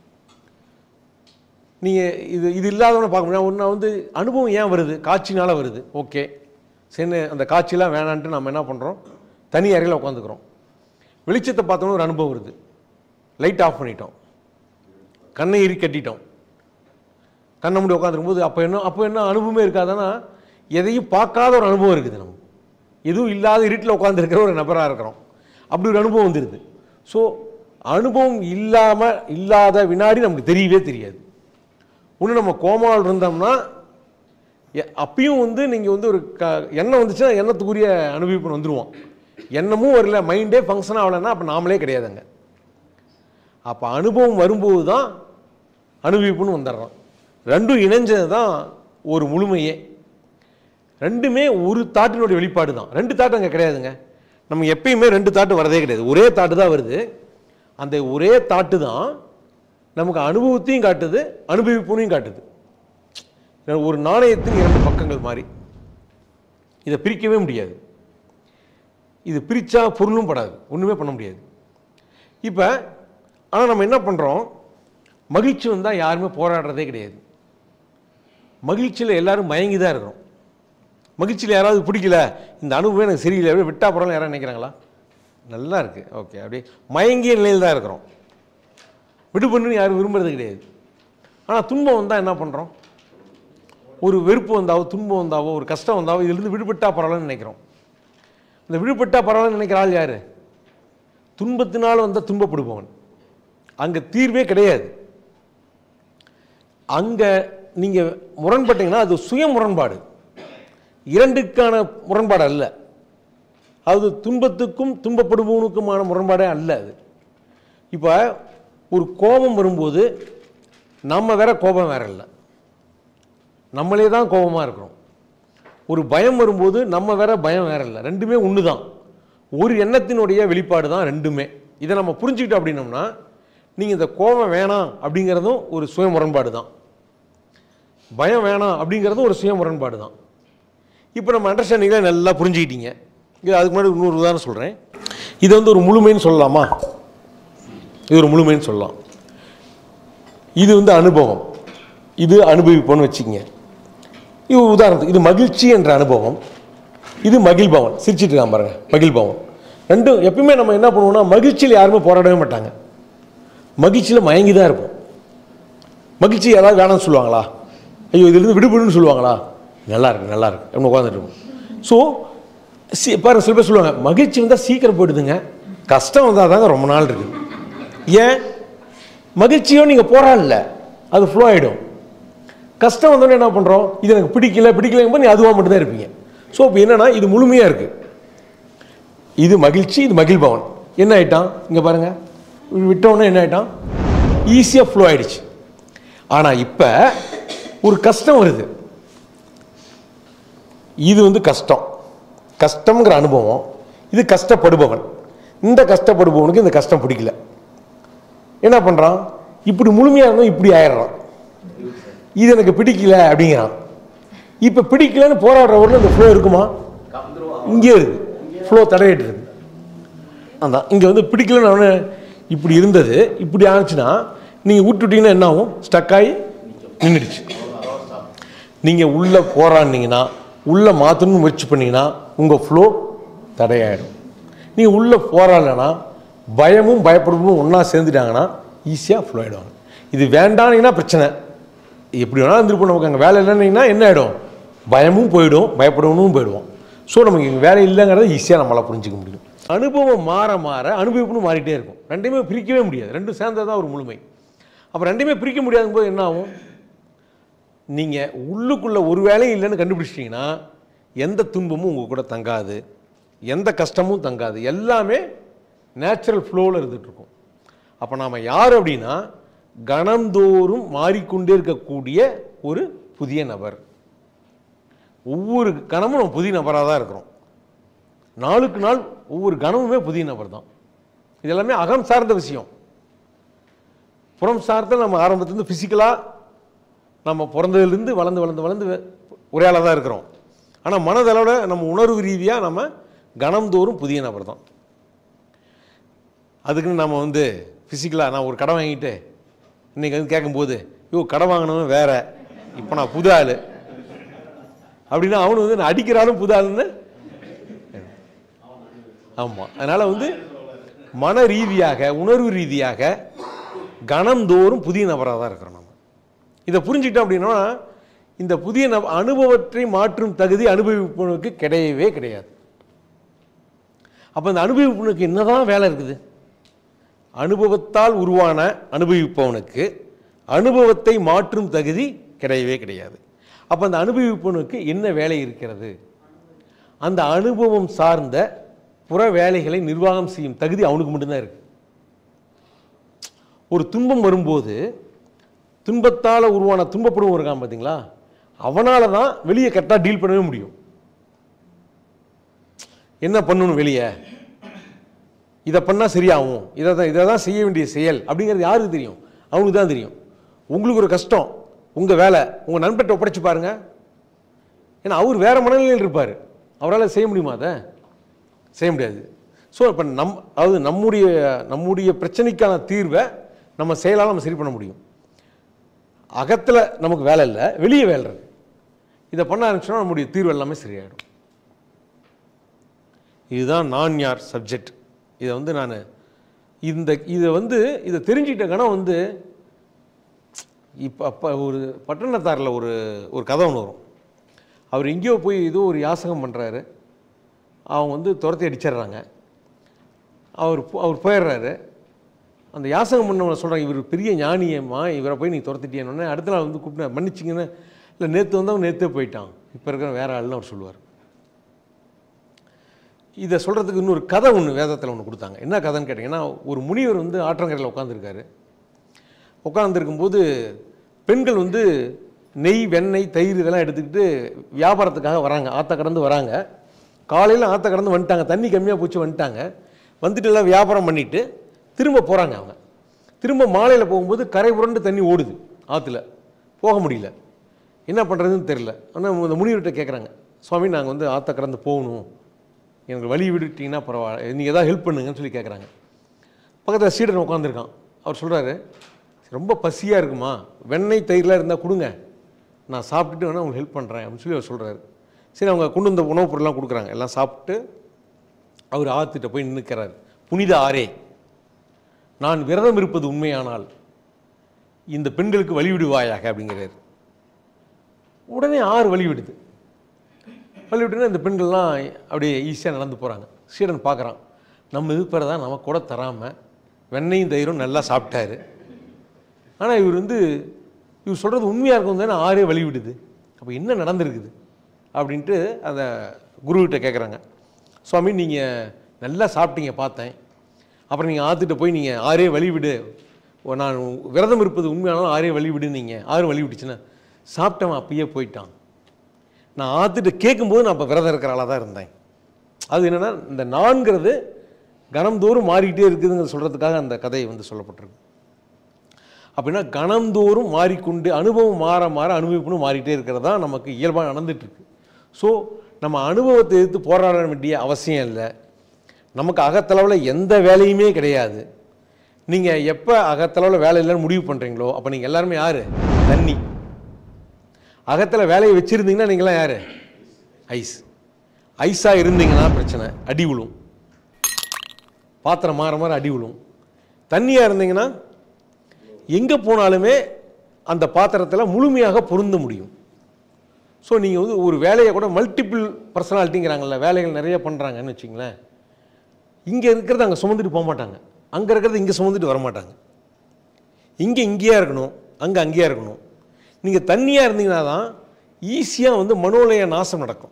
நீங்கள் இது இது இல்லாதவனை பார்க்க முடியாது ஒன்று வந்து அனுபவம் ஏன் வருது காட்சினால வருது ஓகே சரி அந்த காட்சியெல்லாம் வேணான்ட்டு நம்ம என்ன பண்ணுறோம் தனி அறையில் உட்காந்துக்கிறோம் வெளிச்சத்தை பார்த்தோன்னா ஒரு அனுபவம் வருது லைட் ஆஃப் பண்ணிட்டோம் கண்ணை இறுக்கி கட்டிட்டோம் கண்ணை மூடி உட்காந்துருக்கும்போது அப்போ என்ன அப்போ என்ன அனுபவமே இருக்காதுன்னா எதையும் பார்க்காத ஒரு அனுபவம் இருக்குது நமக்கு எதுவும் இல்லாத இருட்டில் உட்காந்துருக்கிற ஒரு நபராக இருக்கிறோம் அப்படி ஒரு அனுபவம் வந்துடுது ஸோ அனுபவம் இல்லாமல் இல்லாத வினாடி நமக்கு தெரியவே தெரியாது ஒன்று நம்ம கோமாவில் இருந்தோம்னா எ- அப்பயும் வந்து நீங்கள் வந்து ஒரு க எண்ணம் வந்துச்சுன்னா எண்ணத்துக்குரிய அனுபவிப்பு வந்துடுவோம் எண்ணமும் வரல மைண்டே ஃபங்க்ஷன் ஆகலைன்னா அப்போ நாமளே கிடையாதுங்க அப்போ அனுபவம் வரும்போது தான் அனுபவிப்புன்னு வந்துடுறோம் ரெண்டும் இணைஞ்சது தான் ஒரு முழுமையே ரெண்டுமே ஒரு தாட்டினுடைய வெளிப்பாடு தான் ரெண்டு தாட்டு அங்கே கிடையாதுங்க நம்ம எப்பயுமே ரெண்டு தாட்டு வரதே கிடையாது ஒரே தாட்டு தான் வருது அந்த ஒரே தாட்டு தான் நமக்கு அனுபவத்தையும் காட்டுது அனுபவிப்புனையும் காட்டுது ஒரு நாணயத்தின் இரண்டு பக்கங்கள் மாதிரி இதை பிரிக்கவே முடியாது இது பிரித்தா பொருளும் படாது ஒன்றுமே பண்ண முடியாது இப்போ ஆனால் நம்ம என்ன பண்ணுறோம் மகிழ்ச்சி வந்தால் யாருமே போராடுறதே கிடையாது மகிழ்ச்சியில் எல்லாரும் மயங்கி தான் இருக்கிறோம் மகிழ்ச்சியில் யாராவது பிடிக்கல இந்த அனுபவம் எனக்கு சரியில்லை அப்படியே விட்டா போகிறோம் யாராவது நினைக்கிறாங்களா நல்லா இருக்கு ஓகே அப்படியே மயங்கிய நிலையில் தான் இருக்கிறோம் விடுபண்ணுன்னு யாரும் விரும்புறது கிடையாது ஆனால் துன்பம் வந்தால் என்ன பண்ணுறோம் ஒரு வெறுப்பு வந்தாவோ துன்பம் வந்தாவோ ஒரு கஷ்டம் வந்தாவோ இதிலிருந்து விடுபட்டா பரவாயில்லன்னு நினைக்கிறோம் இந்த விடுபட்டா பரவாயில்லன்னு நினைக்கிற ஆள் யார் துன்பத்தினால் வந்த துன்பப்படுபவன் அங்கே தீர்வே கிடையாது அங்கே நீங்கள் முரண்பட்டீங்கன்னா அது சுய முரண்பாடு இரண்டுக்கான முரண்பாடு அல்ல அது துன்பத்துக்கும் துன்பப்படுபவனுக்குமான முரண்பாடே அல்ல அது இப்போ ஒரு கோபம் வரும்போது நம்ம வேற கோபம் வேற இல்லை நம்மளே தான் கோபமாக இருக்கிறோம் ஒரு பயம் வரும்போது நம்ம வேற பயம் வேற இல்லை ரெண்டுமே ஒன்று தான் ஒரு எண்ணத்தினுடைய வெளிப்பாடு தான் ரெண்டுமே இதை நம்ம புரிஞ்சுக்கிட்டோம் அப்படின்னோம்னா நீங்கள் இந்த கோபம் வேணாம் அப்படிங்கிறதும் ஒரு சுய முரண்பாடு தான் பயம் வேணாம் அப்படிங்கிறதும் ஒரு சுய முரண்பாடு தான் இப்போ நம்ம அண்டர்ஸ்டாண்டிங்கில் நல்லா புரிஞ்சுக்கிட்டீங்க இது அதுக்கு முன்னாடி இன்னொரு உதாரணம் சொல்கிறேன் இது வந்து ஒரு முழுமைன்னு சொல்லலாமா இது ஒரு முழுமைன்னு சொல்லலாம் இது வந்து அனுபவம் இது அனுபவிப்போன்னு வச்சுக்கங்க இது ஒரு உதாரணத்துக்கு இது மகிழ்ச்சி என்ற அனுபவம் இது மகிழ்பவன் சிரிச்சிட்டு இருக்கான் பாருங்க மகிழ்பவன் ரெண்டும் எப்பயுமே நம்ம என்ன பண்ணுவோம்னா மகிழ்ச்சியில் யாருமே போராடவே மாட்டாங்க மகிழ்ச்சியில் மயங்கி தான் இருப்போம் மகிழ்ச்சி யாராவது வேணாம்னு சொல்லுவாங்களா ஐயோ இதுலேருந்து விடுபடுன்னு சொல்லுவாங்களா நல்லா இருக்கு நல்லா இருக்கு அப்படின்னு உட்காந்துட்டு இருக்கோம் ஸோ சி பாருங்க சில பேர் சொல்லுவாங்க மகிழ்ச்சி வந்தால் சீக்கிரம் போயிடுதுங்க கஷ்டம் வந்தால் தாங்க ரொம்ப நாள் இருக்குது ஏன் மகிழ்ச்சியோ நீங்கள் போராடல அது ஃப்ளோ ஆகிடும் கஷ்டம் வந்தோடனே என்ன பண்ணுறோம் இது எனக்கு பிடிக்கல பிடிக்கலங்கும்போது நீ அதுவாக மட்டும்தான் இருப்பீங்க ஸோ இப்போ என்னன்னா இது முழுமையாக இருக்குது இது மகிழ்ச்சி இது மகிழ்பவன் என்ன ஆயிட்டான் இங்கே பாருங்க விட்டோன்னே என்ன ஆயிட்டான் ஈஸியாக ஃப்ளோ ஆயிடுச்சு ஆனால் இப்போ ஒரு கஷ்டம் வருது இது வந்து கஷ்டம் கஷ்டம்ங்கிற அனுபவம் இது கஷ்டப்படுபவன் இந்த கஷ்டப்படுபவனுக்கு இந்த கஷ்டம் பிடிக்கல என்ன பண்ணுறான் இப்படி முழுமையாக இருந்தோம் இப்படி ஆயிடுறான் இது எனக்கு பிடிக்கல அப்படிங்கிறான் இப்போ பிடிக்கலன்னு போராடுறவரில் இந்த ஃப்ளோ இருக்குமா இங்கே இருக்கு ஃப்ளோ தடையிட்டு இருக்கு அதான் இங்கே வந்து பிடிக்கலன்னு அவனு இப்படி இருந்தது இப்படி ஆச்சுன்னா நீங்கள் விட்டுட்டீங்கன்னா என்ன ஆகும் ஸ்டக் ஆகி நின்றுடுச்சு நீங்கள் உள்ளே போராடினீங்கன்னா உள்ளே மாற்றணும்னு முயற்சி பண்ணீங்கன்னா உங்கள் ஃப்ளோ தடையாயிடும் நீங்கள் உள்ளே போராடலைன்னா பயமும் பயப்படுவதும் ஒன்றா சேர்ந்துட்டாங்கன்னா ஈஸியாக ஃப்ளோ ஆகிடுவாங்க இது வேண்டானீங்கன்னா பிரச்சனை எப்படி வேணாலும் இருந்திருப்போம் நமக்கு அங்கே வேலை இல்லைன்னீங்கன்னா என்ன ஆகிடும் பயமும் போயிடும் பயப்படணும் போயிடுவோம் ஸோ நமக்கு இங்கே வேலை இல்லைங்கிறத ஈஸியாக நம்மளால் புரிஞ்சுக்க முடியும் அனுபவம் மாற மாற அனுபவிப்புன்னு மாறிட்டே இருக்கும் ரெண்டுமே பிரிக்கவே முடியாது ரெண்டும் சேர்ந்தது தான் ஒரு முழுமை அப்போ ரெண்டுமே பிரிக்க முடியாத போது என்ன ஆகும் நீங்கள் உள்ளுக்குள்ளே ஒரு வேலையும் இல்லைன்னு கண்டுபிடிச்சிட்டிங்கன்னா எந்த துன்பமும் உங்கள் கூட தங்காது எந்த கஷ்டமும் தங்காது எல்லாமே நேச்சுரல் ஃப்ளோவில் இருந்துகிட்ருக்கும் அப்போ நாம் யார் அப்படின்னா கணந்தோறும் மாறிக்கொண்டே இருக்கக்கூடிய ஒரு புதிய நபர் ஒவ்வொரு கணமும் நம்ம புதிய நபராக தான் இருக்கிறோம் நாளுக்கு நாள் ஒவ்வொரு கணமுமே புதிய நபர் தான் இது எல்லாமே அகம் சார்ந்த விஷயம் புறம் சார்ந்த நம்ம ஆரம்பத்துலேருந்து ஃபிசிக்கலாக நம்ம பிறந்ததுலேருந்து வளர்ந்து வளர்ந்து வளர்ந்து ஒரே ஆளாக தான் இருக்கிறோம் ஆனால் மனதளவோட நம்ம உணர்வு ரீதியாக நம்ம கணம்தோறும் புதிய நபர் தான் அதுக்குன்னு நம்ம வந்து ஃபிசிக்கலாக நான் ஒரு கடை வாங்கிட்டு இன்றைக்கி வந்து கேட்கும்போது ஐயோ கடை வாங்கினவன் வேற இப்போ நான் புது ஆள் அப்படின்னா அவனு வந்து நான் அடிக்கிறாலும் புது ஆளுன்னு ஆமாம் அதனால் வந்து மன ரீதியாக உணர்வு ரீதியாக கணந்தோறும் புதிய நபராக தான் இருக்கிறோம் நம்ம இதை புரிஞ்சுக்கிட்டோம் அப்படின்னா இந்த புதிய நப அனுபவத்தை மாற்றும் தகுதி அனுபவிப்பவனுக்கு கிடையவே கிடையாது அப்போ இந்த அனுபவிப்பவனுக்கு என்னதான் வேலை இருக்குது அனுபவத்தால் உருவான அனுபவிப்பவனுக்கு அனுபவத்தை மாற்றும் தகுதி கிடையவே கிடையாது அப்போ அந்த அனுபவிப்பவனுக்கு என்ன வேலை இருக்கிறது அந்த அனுபவம் சார்ந்த புற வேலைகளை நிர்வாகம் செய்யும் தகுதி அவனுக்கு மட்டும்தான் இருக்கு ஒரு துன்பம் வரும்போது துன்பத்தால் உருவான துன்பப்படுவோம் இருக்கான் பார்த்தீங்களா அவனால தான் வெளியே கரெக்டாக டீல் பண்ணவே முடியும் என்ன பண்ணணும் வெளியே இதை பண்ணால் சரியாகும் இதை தான் இதை தான் செய்ய வேண்டிய செயல் அப்படிங்கிறது யாருக்கு தெரியும் அவனுக்கு தான் தெரியும் உங்களுக்கு ஒரு கஷ்டம் உங்கள் வேலை உங்கள் நண்பர்கிட்ட ஒப்படைச்சு பாருங்க ஏன்னா அவர் வேற மனநிலையில் இருப்பார் அவரால் செய்ய முடியுமா அதை செய்ய முடியாது ஸோ இப்போ நம் அதாவது நம்முடைய நம்முடைய பிரச்சனைக்கான தீர்வை நம்ம செயலால் நம்ம சரி பண்ண முடியும் அகத்தில் நமக்கு வேலை இல்லை வெளியே வேலை இருக்கு இதை பண்ண ஆரம்பிச்சோன்னா நம்முடைய தீர்வு எல்லாமே சரியாயிடும் இதுதான் நான் யார் சப்ஜெக்ட் இதை வந்து நான் இந்த இதை வந்து இதை தெரிஞ்சுக்கிட்ட கணம் வந்து இப்போ அப்போ ஒரு பட்டணத்தாரில் ஒரு ஒரு கதை ஒன்று வரும் அவர் எங்கேயோ போய் ஏதோ ஒரு யாசகம் பண்ணுறாரு அவங்க வந்து துரத்தி அடிச்சிடுறாங்க அவர் போ- அவர் போயிடுறாரு அந்த யாசகம் பண்ணவங்க சொல்கிறாங்க இவர் பெரிய ஞானியம்மா இவரை போய் நீ துரத்திட்டியன்னு அடுத்த நாள் வந்து கூப்பிட்டு மன்னிச்சிங்கன்னு இல்லை நேற்று வந்தவன் நேற்றே போயிட்டான் இப்போ இருக்கிற வேற ஆள்னு அவர் சொல்லுவார் இதை சொல்கிறதுக்கு இன்னொரு கதை ஒன்று வேதத்தில் ஒன்று கொடுத்தாங்க என்ன கதைன்னு கேட்டிங்கன்னா ஒரு முனிவர் வந்து ஆற்றங்கரையில் உட்காந்துருக்காரு உட்காந்துருக்கும்போது பெண்கள் வந்து நெய் வெண்ணெய் தயிர் இதெல்லாம் எடுத்துக்கிட்டு வியாபாரத்துக்காக வராங்க ஆற்ற கடந்து வராங்க காலையில் ஆற்ற கடந்து வந்துட்டாங்க தண்ணி கம்மியாக போச்சு வந்துட்டாங்க வந்துட்டு எல்லாம் வியாபாரம் பண்ணிட்டு திரும்ப போகிறாங்க அவங்க திரும்ப மாலையில் போகும்போது கரை புரண்டு தண்ணி ஓடுது ஆற்றுல போக முடியல என்ன பண்ணுறதுன்னு தெரில ஆனால் இந்த முனிவர்கிட்ட கேட்குறாங்க சுவாமி நாங்கள் வந்து ஆற்ற கடந்து போகணும் எனக்கு வழி விட்டுட்டீங்கன்னா பரவாயில்ல நீங்கள் ஏதாவது ஹெல்ப் பண்ணுங்கன்னு சொல்லி கேட்குறாங்க பக்கத்தில் சீடன் உட்காந்துருக்கான் அவர் சொல்கிறாரு ரொம்ப பசியாக இருக்குமா வெண்ணெய் தயிர்லாம் இருந்தால் கொடுங்க நான் சாப்பிட்டுட்டு வேணால் உங்களுக்கு ஹெல்ப் பண்ணுறேன் அப்படின்னு சொல்லி அவர் சொல்கிறாரு சரி அவங்க கொண்டு வந்த உணவுப் பொருள்லாம் கொடுக்குறாங்க எல்லாம் சாப்பிட்டு அவர் ஆற்றுட்ட போய் நின்றுக்கிறார் புனித ஆரே நான் விரதம் இருப்பது உண்மையானால் இந்த பெண்களுக்கு வழிவிடுவாயாக அப்படிங்கிறார் உடனே ஆறு வழி விடுது வழி விட்டுனா இந்த பெண்கள்லாம் அப்படியே ஈஸியாக நடந்து போகிறாங்க சீடன் பார்க்குறான் நம்ம இது தான் நமக்கு கூட தராமல் வெண்ணையும் தயிரும் நல்லா சாப்பிட்டாரு ஆனால் இவர் வந்து இவர் சொல்கிறது உண்மையாக இருக்கும் தானே ஆறே வழி விடுது அப்போ என்ன நடந்திருக்குது அப்படின்ட்டு அந்த குருக்கிட்ட கேட்குறாங்க சுவாமி நீங்கள் நல்லா சாப்பிட்டீங்க பார்த்தேன் அப்புறம் நீங்கள் ஆற்றுட்டு போய் நீங்கள் ஆறே வழி விடு ஓ, நான் விரதம் இருப்பது உண்மையானாலும் ஆறே வழி விடுனீங்க ஆறு வழி விட்டுச்சுன்னா சாப்பிட்டவன் அப்பயே போயிட்டான் நான் ஆத்துட்டு கேட்கும்போது நான் இப்போ விரதம் இருக்கிற ஆளாக தான் இருந்தேன் அது என்னென்னா இந்த நான்கிறது கணம்தோறும் மாறிக்கிட்டே இருக்குதுங்க சொல்கிறதுக்காக அந்த கதை வந்து சொல்லப்பட்டிருக்கு அப்படின்னா கணம்தோறும் மாறிக்கொண்டு அனுபவம் மாற மாற அனுபவிப்புன்னு மாறிட்டே இருக்கிறது தான் நமக்கு இயல்பாக நடந்துட்டுருக்கு ஸோ நம்ம அனுபவத்தை எதிர்த்து போராட வேண்டிய அவசியம் இல்லை நமக்கு அகத்தளவில் எந்த வேலையுமே கிடையாது நீங்கள் எப்போ அகத்தளவில் வேலை இல்லைன்னு முடிவு பண்ணுறீங்களோ அப்போ நீங்கள் எல்லாருமே யார் தண்ணி அகத்தில் வேலையை வச்சுருந்தீங்கன்னா நீங்களாம் யார் ஐஸ் ஐஸாக இருந்தீங்கன்னா பிரச்சனை அடி விழும் பாத்திரம் மாற மாற அடி விழும் தண்ணியாக இருந்தீங்கன்னா எங்கே போனாலுமே அந்த பாத்திரத்தில் முழுமையாக பொருந்த முடியும் ஸோ நீங்கள் வந்து ஒரு வேலையை கூட மல்டிபிள் பர்சனாலிட்டிங்கிறாங்கல்ல வேலைகள் நிறைய பண்ணுறாங்கன்னு வச்சுங்களேன் இங்கே இருக்கிறத அங்கே சுமந்துட்டு போக மாட்டாங்க அங்கே இருக்கிறத இங்கே சுமந்துட்டு வர மாட்டாங்க இங்கே இங்கேயா இருக்கணும் அங்கே அங்கேயா இருக்கணும் நீங்கள் தண்ணியாக இருந்தீங்கன்னா தான் ஈஸியாக வந்து மனோலய நாசம் நடக்கும்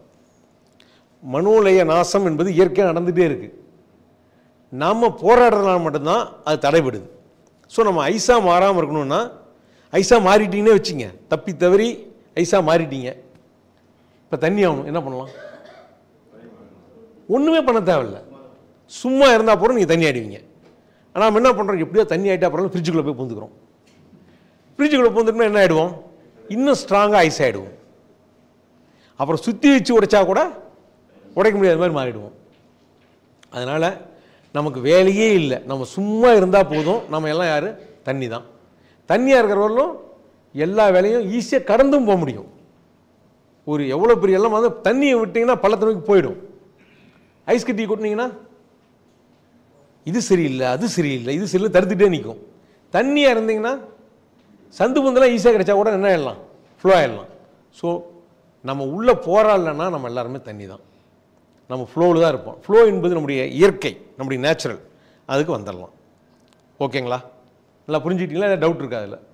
மனோலய நாசம் என்பது இயற்கையாக நடந்துகிட்டே இருக்குது நாம் போராடுறதுனால மட்டும்தான் அது தடைபடுது ஸோ நம்ம ஐஸாக மாறாமல் இருக்கணும்னா ஐஸாக மாறிட்டீங்கன்னே வச்சுங்க தப்பி தவறி ஐஸாக மாறிட்டீங்க இப்போ தண்ணி ஆகணும் என்ன பண்ணலாம் ஒன்றுமே பண்ண தேவையில்ல சும்மா இருந்தால் போகிற நீங்கள் தண்ணி ஆடுவீங்க ஆனால் நம்ம என்ன பண்ணுறோம் எப்படியோ தண்ணி ஆகிட்டா அப்புறம் ஃப்ரிட்ஜுக்குள்ளே போய் பூந்துக்கிறோம் ஃப்ரிட்ஜுக்குள்ளே பூந்துட்டோம்னா என்ன ஆகிடுவோம் இன்னும் ஸ்ட்ராங்காக ஐஸ் ஆகிடுவோம் அப்புறம் சுற்றி வச்சு உடைச்சா கூட உடைக்க முடியாத மாதிரி மாறிடுவோம் அதனால் நமக்கு வேலையே இல்லை நம்ம சும்மா இருந்தால் போதும் நம்ம எல்லாம் யார் தண்ணி தான் தண்ணியாக இருக்கிறவர்களும் எல்லா வேலையும் ஈஸியாக கடந்தும் போக முடியும் ஒரு எவ்வளோ பெரிய எல்லாம் வந்து தண்ணியை விட்டிங்கன்னா பள்ளத்தை நோக்கி போயிடும் ஐஸ் கட்டி கொட்டினீங்கன்னா இது சரியில்லை அது சரியில்லை இது சரியில்லை தடுத்துட்டே நிற்கும் தண்ணியாக இருந்தீங்கன்னா சந்து பந்தெல்லாம் ஈஸியாக கிடைச்சா கூட என்ன ஆயிடலாம் ஃப்ளோ ஆயிடலாம் ஸோ நம்ம உள்ளே போராடலைன்னா நம்ம எல்லாருமே தண்ணி தான் நம்ம ஃப்ளோவில் தான் இருப்போம் ஃப்ளோ என்பது நம்முடைய இயற்கை நம்முடைய நேச்சுரல் அதுக்கு வந்துடலாம் ஓகேங்களா நல்லா புரிஞ்சுக்கிட்டீங்களா ஏதாவது டவுட் இருக்கா அதில்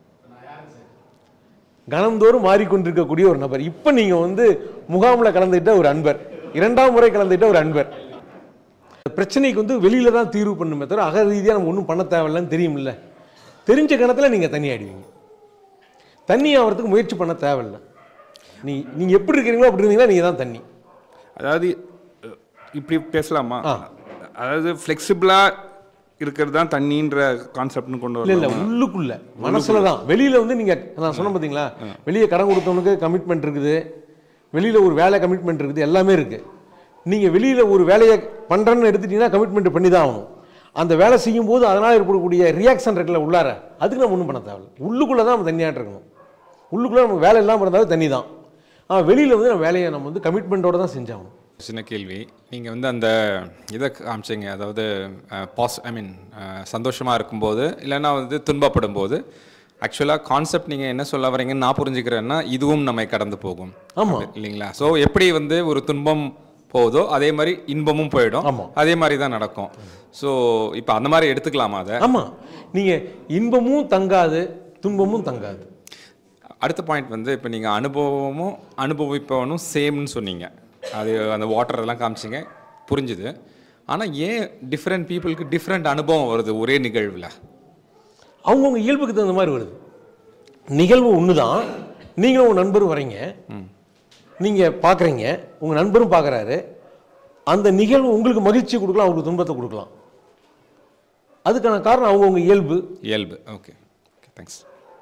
கணந்தோறும் மாறிக்கொண்டிருக்கக்கூடிய ஒரு நபர் இப்போ நீங்கள் வந்து முகாமில் கலந்துக்கிட்ட ஒரு அன்பர் இரண்டாம் முறை கலந்துக்கிட்ட ஒரு அன்பர் பிரச்சனைக்கு வந்து வெளியில தான் தீர்வு பண்ணுமே தவிர அக ரீதியாக நம்ம ஒன்றும் பண்ண தேவையில்லைன்னு தெரியுமில்ல தெரிஞ்ச கணத்தில் நீங்கள் தண்ணி ஆடுவீங்க தண்ணி ஆகிறதுக்கு முயற்சி பண்ண தேவையில்லை நீ நீங்கள் எப்படி இருக்கிறீங்களோ அப்படி இருந்தீங்கன்னா நீங்கள் தான் தண்ணி அதாவது அஹ், இப்படி பேசலாமா ஆ. அதாவது ஃப்ளெக்சிபிளாக இருக்கிறது தான் தண்ணின்ற கான்செப்ட்னு கொண்டு இல்லை இல்லை வரலாம் உள்ளுக்குள்ள மனசுல தான் வெளியில வந்து நீங்க நான் சொன்னேன் பார்த்தீங்களா வெளியே கடன் கொடுத்தவனுக்கு கமிட்மெண்ட் இருக்குது வெளியில ஒரு வேலை கமிட்மெண்ட் இருக்குது எல்லாமே இருக்கு நீங்க வெளியில ஒரு வேலையை பண்றேன்னு எடுத்துட்டீங்கன்னா கமிட்மெண்ட் பண்ணி தான் ஆகணும் அந்த வேலை செய்யும் போது அதனால் ஏற்படக்கூடிய ரியாக்ஷன் இருக்குல்ல உள்ளார அதுக்கு நம்ம ஒன்றும் பண்ண தேவையில்ல உள்ளுக்குள்ளே தான் நம்ம தண்ணியாட்டு இருக்கணும் உள்ளுக்குள்ளே நமக்கு வேலை இல்லாமல் இருந்தாலும் தண்ணி தான் ஆனால் வெளியில் வந்து நம்ம வேலையை நம்ம வந்து கமிட்மெண்ட்டோட தான் செஞ்சாகணும் சின்ன கேள்வி நீங்கள் வந்து அந்த இதை காமிச்சிங்க அதாவது பாஸ் ஐ மீன் சந்தோஷமாக இருக்கும்போது இல்லைன்னா வந்து துன்பப்படும் போது ஆக்சுவலாக கான்செப்ட் நீங்கள் என்ன சொல்ல வரீங்கன்னு நான் புரிஞ்சுக்கிறேன்னா இதுவும் நம்மை கடந்து போகும் ஆமா. இல்லைங்களா ஸோ எப்படி வந்து ஒரு துன்பம் போகுதோ அதே மாதிரி இன்பமும் போயிடும் ஆமா. அதே மாதிரி தான் நடக்கும் ஸோ இப்போ அந்த மாதிரி எடுத்துக்கலாமா அதை ஆமாம் நீங்கள் இன்பமும் தங்காது துன்பமும் தங்காது அடுத்த பாயிண்ட் வந்து இப்போ நீங்கள் அனுபவமும் அனுபவிப்பவனும் சேம்னு சொன்னீங்க அது அந்த வாட்டர் எல்லாம் காமிச்சிங்க புரிஞ்சுது ஆனால் ஏன் டிஃப்ரெண்ட் பீப்புளுக்கு டிஃப்ரெண்ட் அனுபவம் வருது ஒரே நிகழ்வில் அவங்கவுங்க இயல்புக்கு தகுந்த மாதிரி வருது நிகழ்வு ஒன்று தான் நீங்களும் உங்கள் நண்பரும் வரீங்க நீங்கள் பார்க்குறீங்க உங்கள் நண்பரும் பார்க்குறாரு அந்த நிகழ்வு உங்களுக்கு மகிழ்ச்சி கொடுக்கலாம் அவங்களுக்கு துன்பத்தை கொடுக்கலாம் அதுக்கான காரணம் அவங்கவுங்க இயல்பு இயல்பு ஓகே ஓகே தேங்க்ஸ்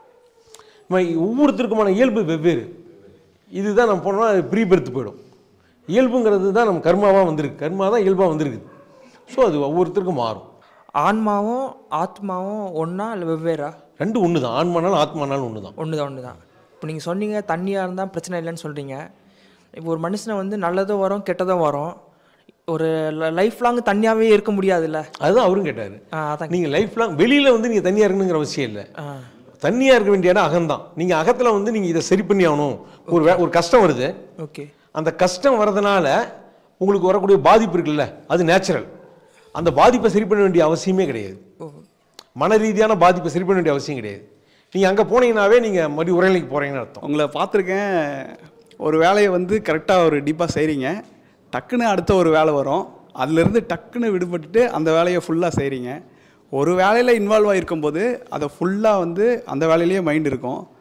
ம- ஒவ்வொருத்தருக்குமான இயல்பு வெவ்வேறு இதுதான் நம்ம போனோம்னா அது ப்ரீ பெர்த்து போயிடும் இயல்புங்கிறது தான் நம்ம கர்மாவாக வந்திருக்கு கர்மா தான் இயல்பாக வந்திருக்குது ஸோ அது ஒவ்வொருத்தருக்கும் மாறும் ஆன்மாவும் ஆத்மாவும் ஒன்றா இல்லை வெவ்வேறா ரெண்டு ஒன்று தான் ஆன்மானாலும் ஆத்மானாலும் ஒன்று தான் ஒன்று தான் ஒன்று தான் இப்போ நீங்கள் சொன்னீங்க தண்ணியாக இருந்தால் பிரச்சனை இல்லைன்னு சொல்கிறீங்க இப்போ ஒரு மனுஷனை வந்து நல்லதும் வரும் கெட்டதும் வரும் ஒரு லைஃப் லாங் தனியாகவே இருக்க முடியாதுல்ல அதுதான் அவரும் கேட்டார் ஆ அதான் நீங்கள் லைஃப் லாங் வெளியில் வந்து நீங்கள் தனியாக இருக்கணுங்கிற அவசியம் இல்லை ஆ தனியாக இருக்க வேண்டிய இடம் அகம்தான் நீங்கள் அகத்தில் வந்து நீங்கள் இதை சரி பண்ணி ஆகணும் ஒரு வே- ஒரு கஷ்டம் வருது ஓகே அந்த கஷ்டம் வரதுனால உங்களுக்கு வரக்கூடிய பாதிப்பு இருக்குல்ல அது நேச்சுரல் அந்த பாதிப்பை சரி பண்ண வேண்டிய அவசியமே கிடையாது ஓ மன ரீதியான பாதிப்பை சரி பண்ண வேண்டிய அவசியம் கிடையாது நீங்கள் அங்கே போனீங்கன்னாவே நீங்கள் மறுபடியும் உரைநிலைக்கு போகிறீங்கன்னு அர்த்தம் உங்களை பார்த்துருக்கேன் ஒரு வேலையை வந்து கரெக்டாக ஒரு டீப்பாக செய்கிறீங்க டக்குன்னு அடுத்த ஒரு வேலை வரும் அதுலேருந்து டக்குன்னு விடுபட்டுட்டு அந்த வேலையை ஃபுல்லாக செய்கிறீங்க ஒரு வேலையில் இன்வால்வ் ஆகிருக்கும்போது அதை ஃபுல்லாக வந்து அந்த வேலையிலேயே மைண்ட் இருக்கும்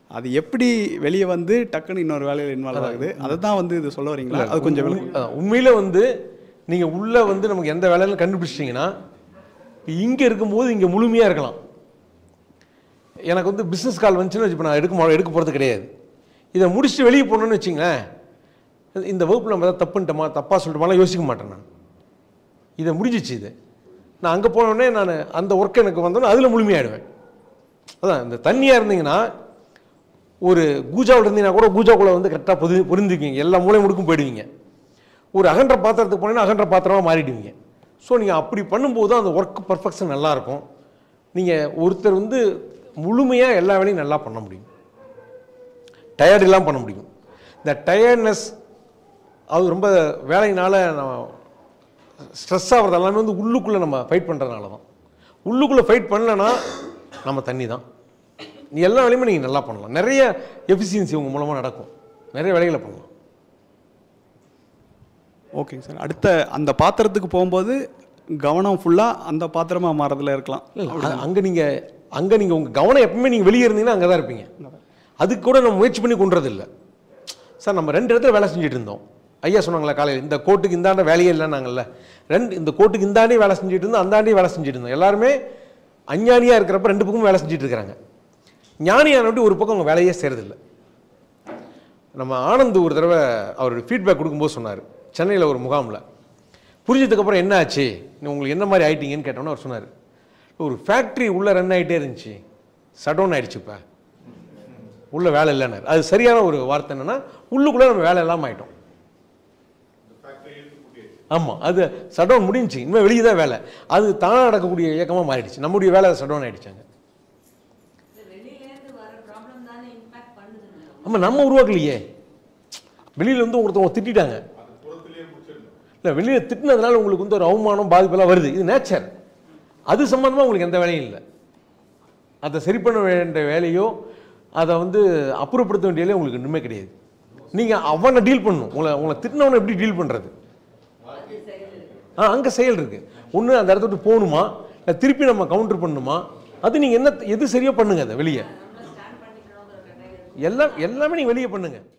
அது எப்படி வெளியே வந்து டக்குன்னு இன்னொரு வேலையில் இன்வால்வ் ஆகுது அதை தான் வந்து இது சொல்ல வரீங்களா அது கொஞ்சம் விளக்கு- அதான், உண்மையில வந்து நீங்க உள்ள வந்து நமக்கு எந்த வேலையிலும் கண்டுபிடிச்சிட்டிங்கன்னா இங்க இருக்கும்போது இங்க முழுமையா இருக்கலாம் எனக்கு வந்து பிஸ்னஸ் கால் வந்துச்சுன்னு வச்சு நான் எடுக்க மா- எடுக்க போகிறது கிடையாது இதை முடிச்சுட்டு வெளியே போகணுன்னு வச்சிங்களேன் இந்த வகுப்பில் நம்ம ஏதாவது தப்புன்ட்டோமா தப்பாக சொல்லிட்டோமாலாம் யோசிக்க மாட்டேன் நான் இதை முடிஞ்சிச்சு இது நான் அங்கே போனோடனே நான் அந்த ஒர்க் எனக்கு வந்தோன்னே அதில் முழுமையாயிடுவேன் அதான் இந்த தண்ணியாக இருந்தீங்கன்னா ஒரு கூஜாவில் இருந்தீங்கன்னா கூட கூஜாக்குள்ளே வந்து கரெக்டாக பொது பொருந்திக்குவீங்க எல்லா மூலையும் முடுக்கும் போயிடுவீங்க ஒரு அகன்ற பாத்திரத்துக்கு போனீங்கன்னா அகன்ற பாத்திரமாக மாறிடுவீங்க ஸோ நீங்கள் அப்படி பண்ணும்போது தான் அந்த ஒர்க் பர்ஃபெக்ஷன் நல்லாயிருக்கும் நீங்கள் ஒருத்தர் வந்து முழுமையாக எல்லா வேலையும் நல்லா பண்ண முடியும் டயர்ட் இல்லாமல் பண்ண முடியும் இந்த டயர்ட்னஸ் அது ரொம்ப வேலையினால நம்ம ஸ்ட்ரெஸ் ஆகிறது எல்லாமே வந்து உள்ளுக்குள்ளே நம்ம ஃபைட் பண்ணுறதுனால தான் உள்ளுக்குள்ளே ஃபைட் பண்ணலன்னா நம்ம தண்ணி தான் நீ எல்லா வேலையுமே நீங்கள் நல்லா பண்ணலாம் நிறைய எஃபிஷியன்சி உங்கள் மூலமாக நடக்கும் நிறைய வேலைகளை பண்ணலாம் ஓகேங்க சார் அடுத்த அந்த பாத்திரத்துக்கு போகும்போது கவனம் ஃபுல்லாக அந்த பாத்திரமா மாறதுல இருக்கலாம் இல்லை அங்கே நீங்கள் அங்கே நீங்கள் உங்கள் கவனம் எப்பவுமே நீங்கள் வெளியே இருந்தீங்கன்னா அங்கே தான் இருப்பீங்க அதுக்கு கூட நம்ம முயற்சி பண்ணி கொண்டுறது இல்லை சார் நம்ம ரெண்டு இடத்துல வேலை செஞ்சுட்டு இருந்தோம் ஐயா சொன்னாங்களா காலையில் இந்த கோட்டுக்கு இந்தாண்ட வேலையே இல்லைன்னாங்கல்ல ரெண்டு இந்த கோட்டுக்கு இந்தாண்டி வேலை செஞ்சுட்டு இருந்தோம் அந்தாண்டி வேலை செஞ்சுட்டு இருந்தோம் எல்லாருமே அஞ்ஞானியாக இருக்கிறப்ப ரெண்டு பக்கமும் வேலை செஞ்சுட்டு இருக்கிறாங்க ஞானியானவட்டி ஒரு பக்கம் அவங்க வேலையே செய்கிறதில்ல நம்ம ஆனந்த் ஒரு தடவை அவர் ஃபீட்பேக் கொடுக்கும்போது சொன்னார் சென்னையில் ஒரு முகாமில் புரிஞ்சதுக்கப்புறம் என்ன ஆச்சு நீ உங்களுக்கு என்ன மாதிரி ஆயிட்டீங்கன்னு கேட்டோன்னே அவர் சொன்னார் ஒரு ஃபேக்ட்ரி உள்ளே ரன் ஆகிட்டே இருந்துச்சு சடவுன் ஆயிடுச்சு இப்போ உள்ள வேலை இல்லைன்னாரு அது சரியான ஒரு வார்த்தை என்னன்னா உள்ளுக்குள்ளே நம்ம வேலை இல்லாமல் ஆயிட்டோம் ஆமாம் அது சடவுன் முடிஞ்சுச்சு இனிமேல் வெளியே தான் வேலை அது தானாக நடக்கக்கூடிய இயக்கமாக மாறிடுச்சு நம்முடைய வேலை சடவுன் ஆயிடுச்சாங்க வெளியிலேருந்து வர ப்ராப்ளம் தானே இம்பாக்ட் பண்ணுதுங்க ஆமாம் நம்ம உருவாக்கலையே வெளியில் வந்து ஒருத்தவங்க திட்டிட்டாங்க இல்லை வெளியில் திட்டினதுனால உங்களுக்கு வந்து ஒரு அவமானம் பாதிப்பெல்லாம் வருது இது நேச்சர் அது சம்மந்தமாக உங்களுக்கு எந்த வேலையும் இல்லை அதை சரி பண்ண வேண்டிய வேலையோ அதை வந்து அப்புறப்படுத்த வேண்டிய வேலையோ உங்களுக்கு இன்னுமே கிடையாது நீங்கள் அவனை டீல் பண்ணணும் உங்களை உங்களை திட்டினவனை எப்படி டீல் பண்ணுறது ஆ அங்கே செயல் இருக்குது ஒன்று அந்த இடத்த விட்டு போகணுமா இல்லை திருப்பி நம்ம கவுண்டர் பண்ணணுமா அது நீங்கள் என்ன எது சரியாக பண்ணுங்க அதை வெளியே எல்லாம் எல்லாமே நீங்கள் வெளியே பண்ணுங்க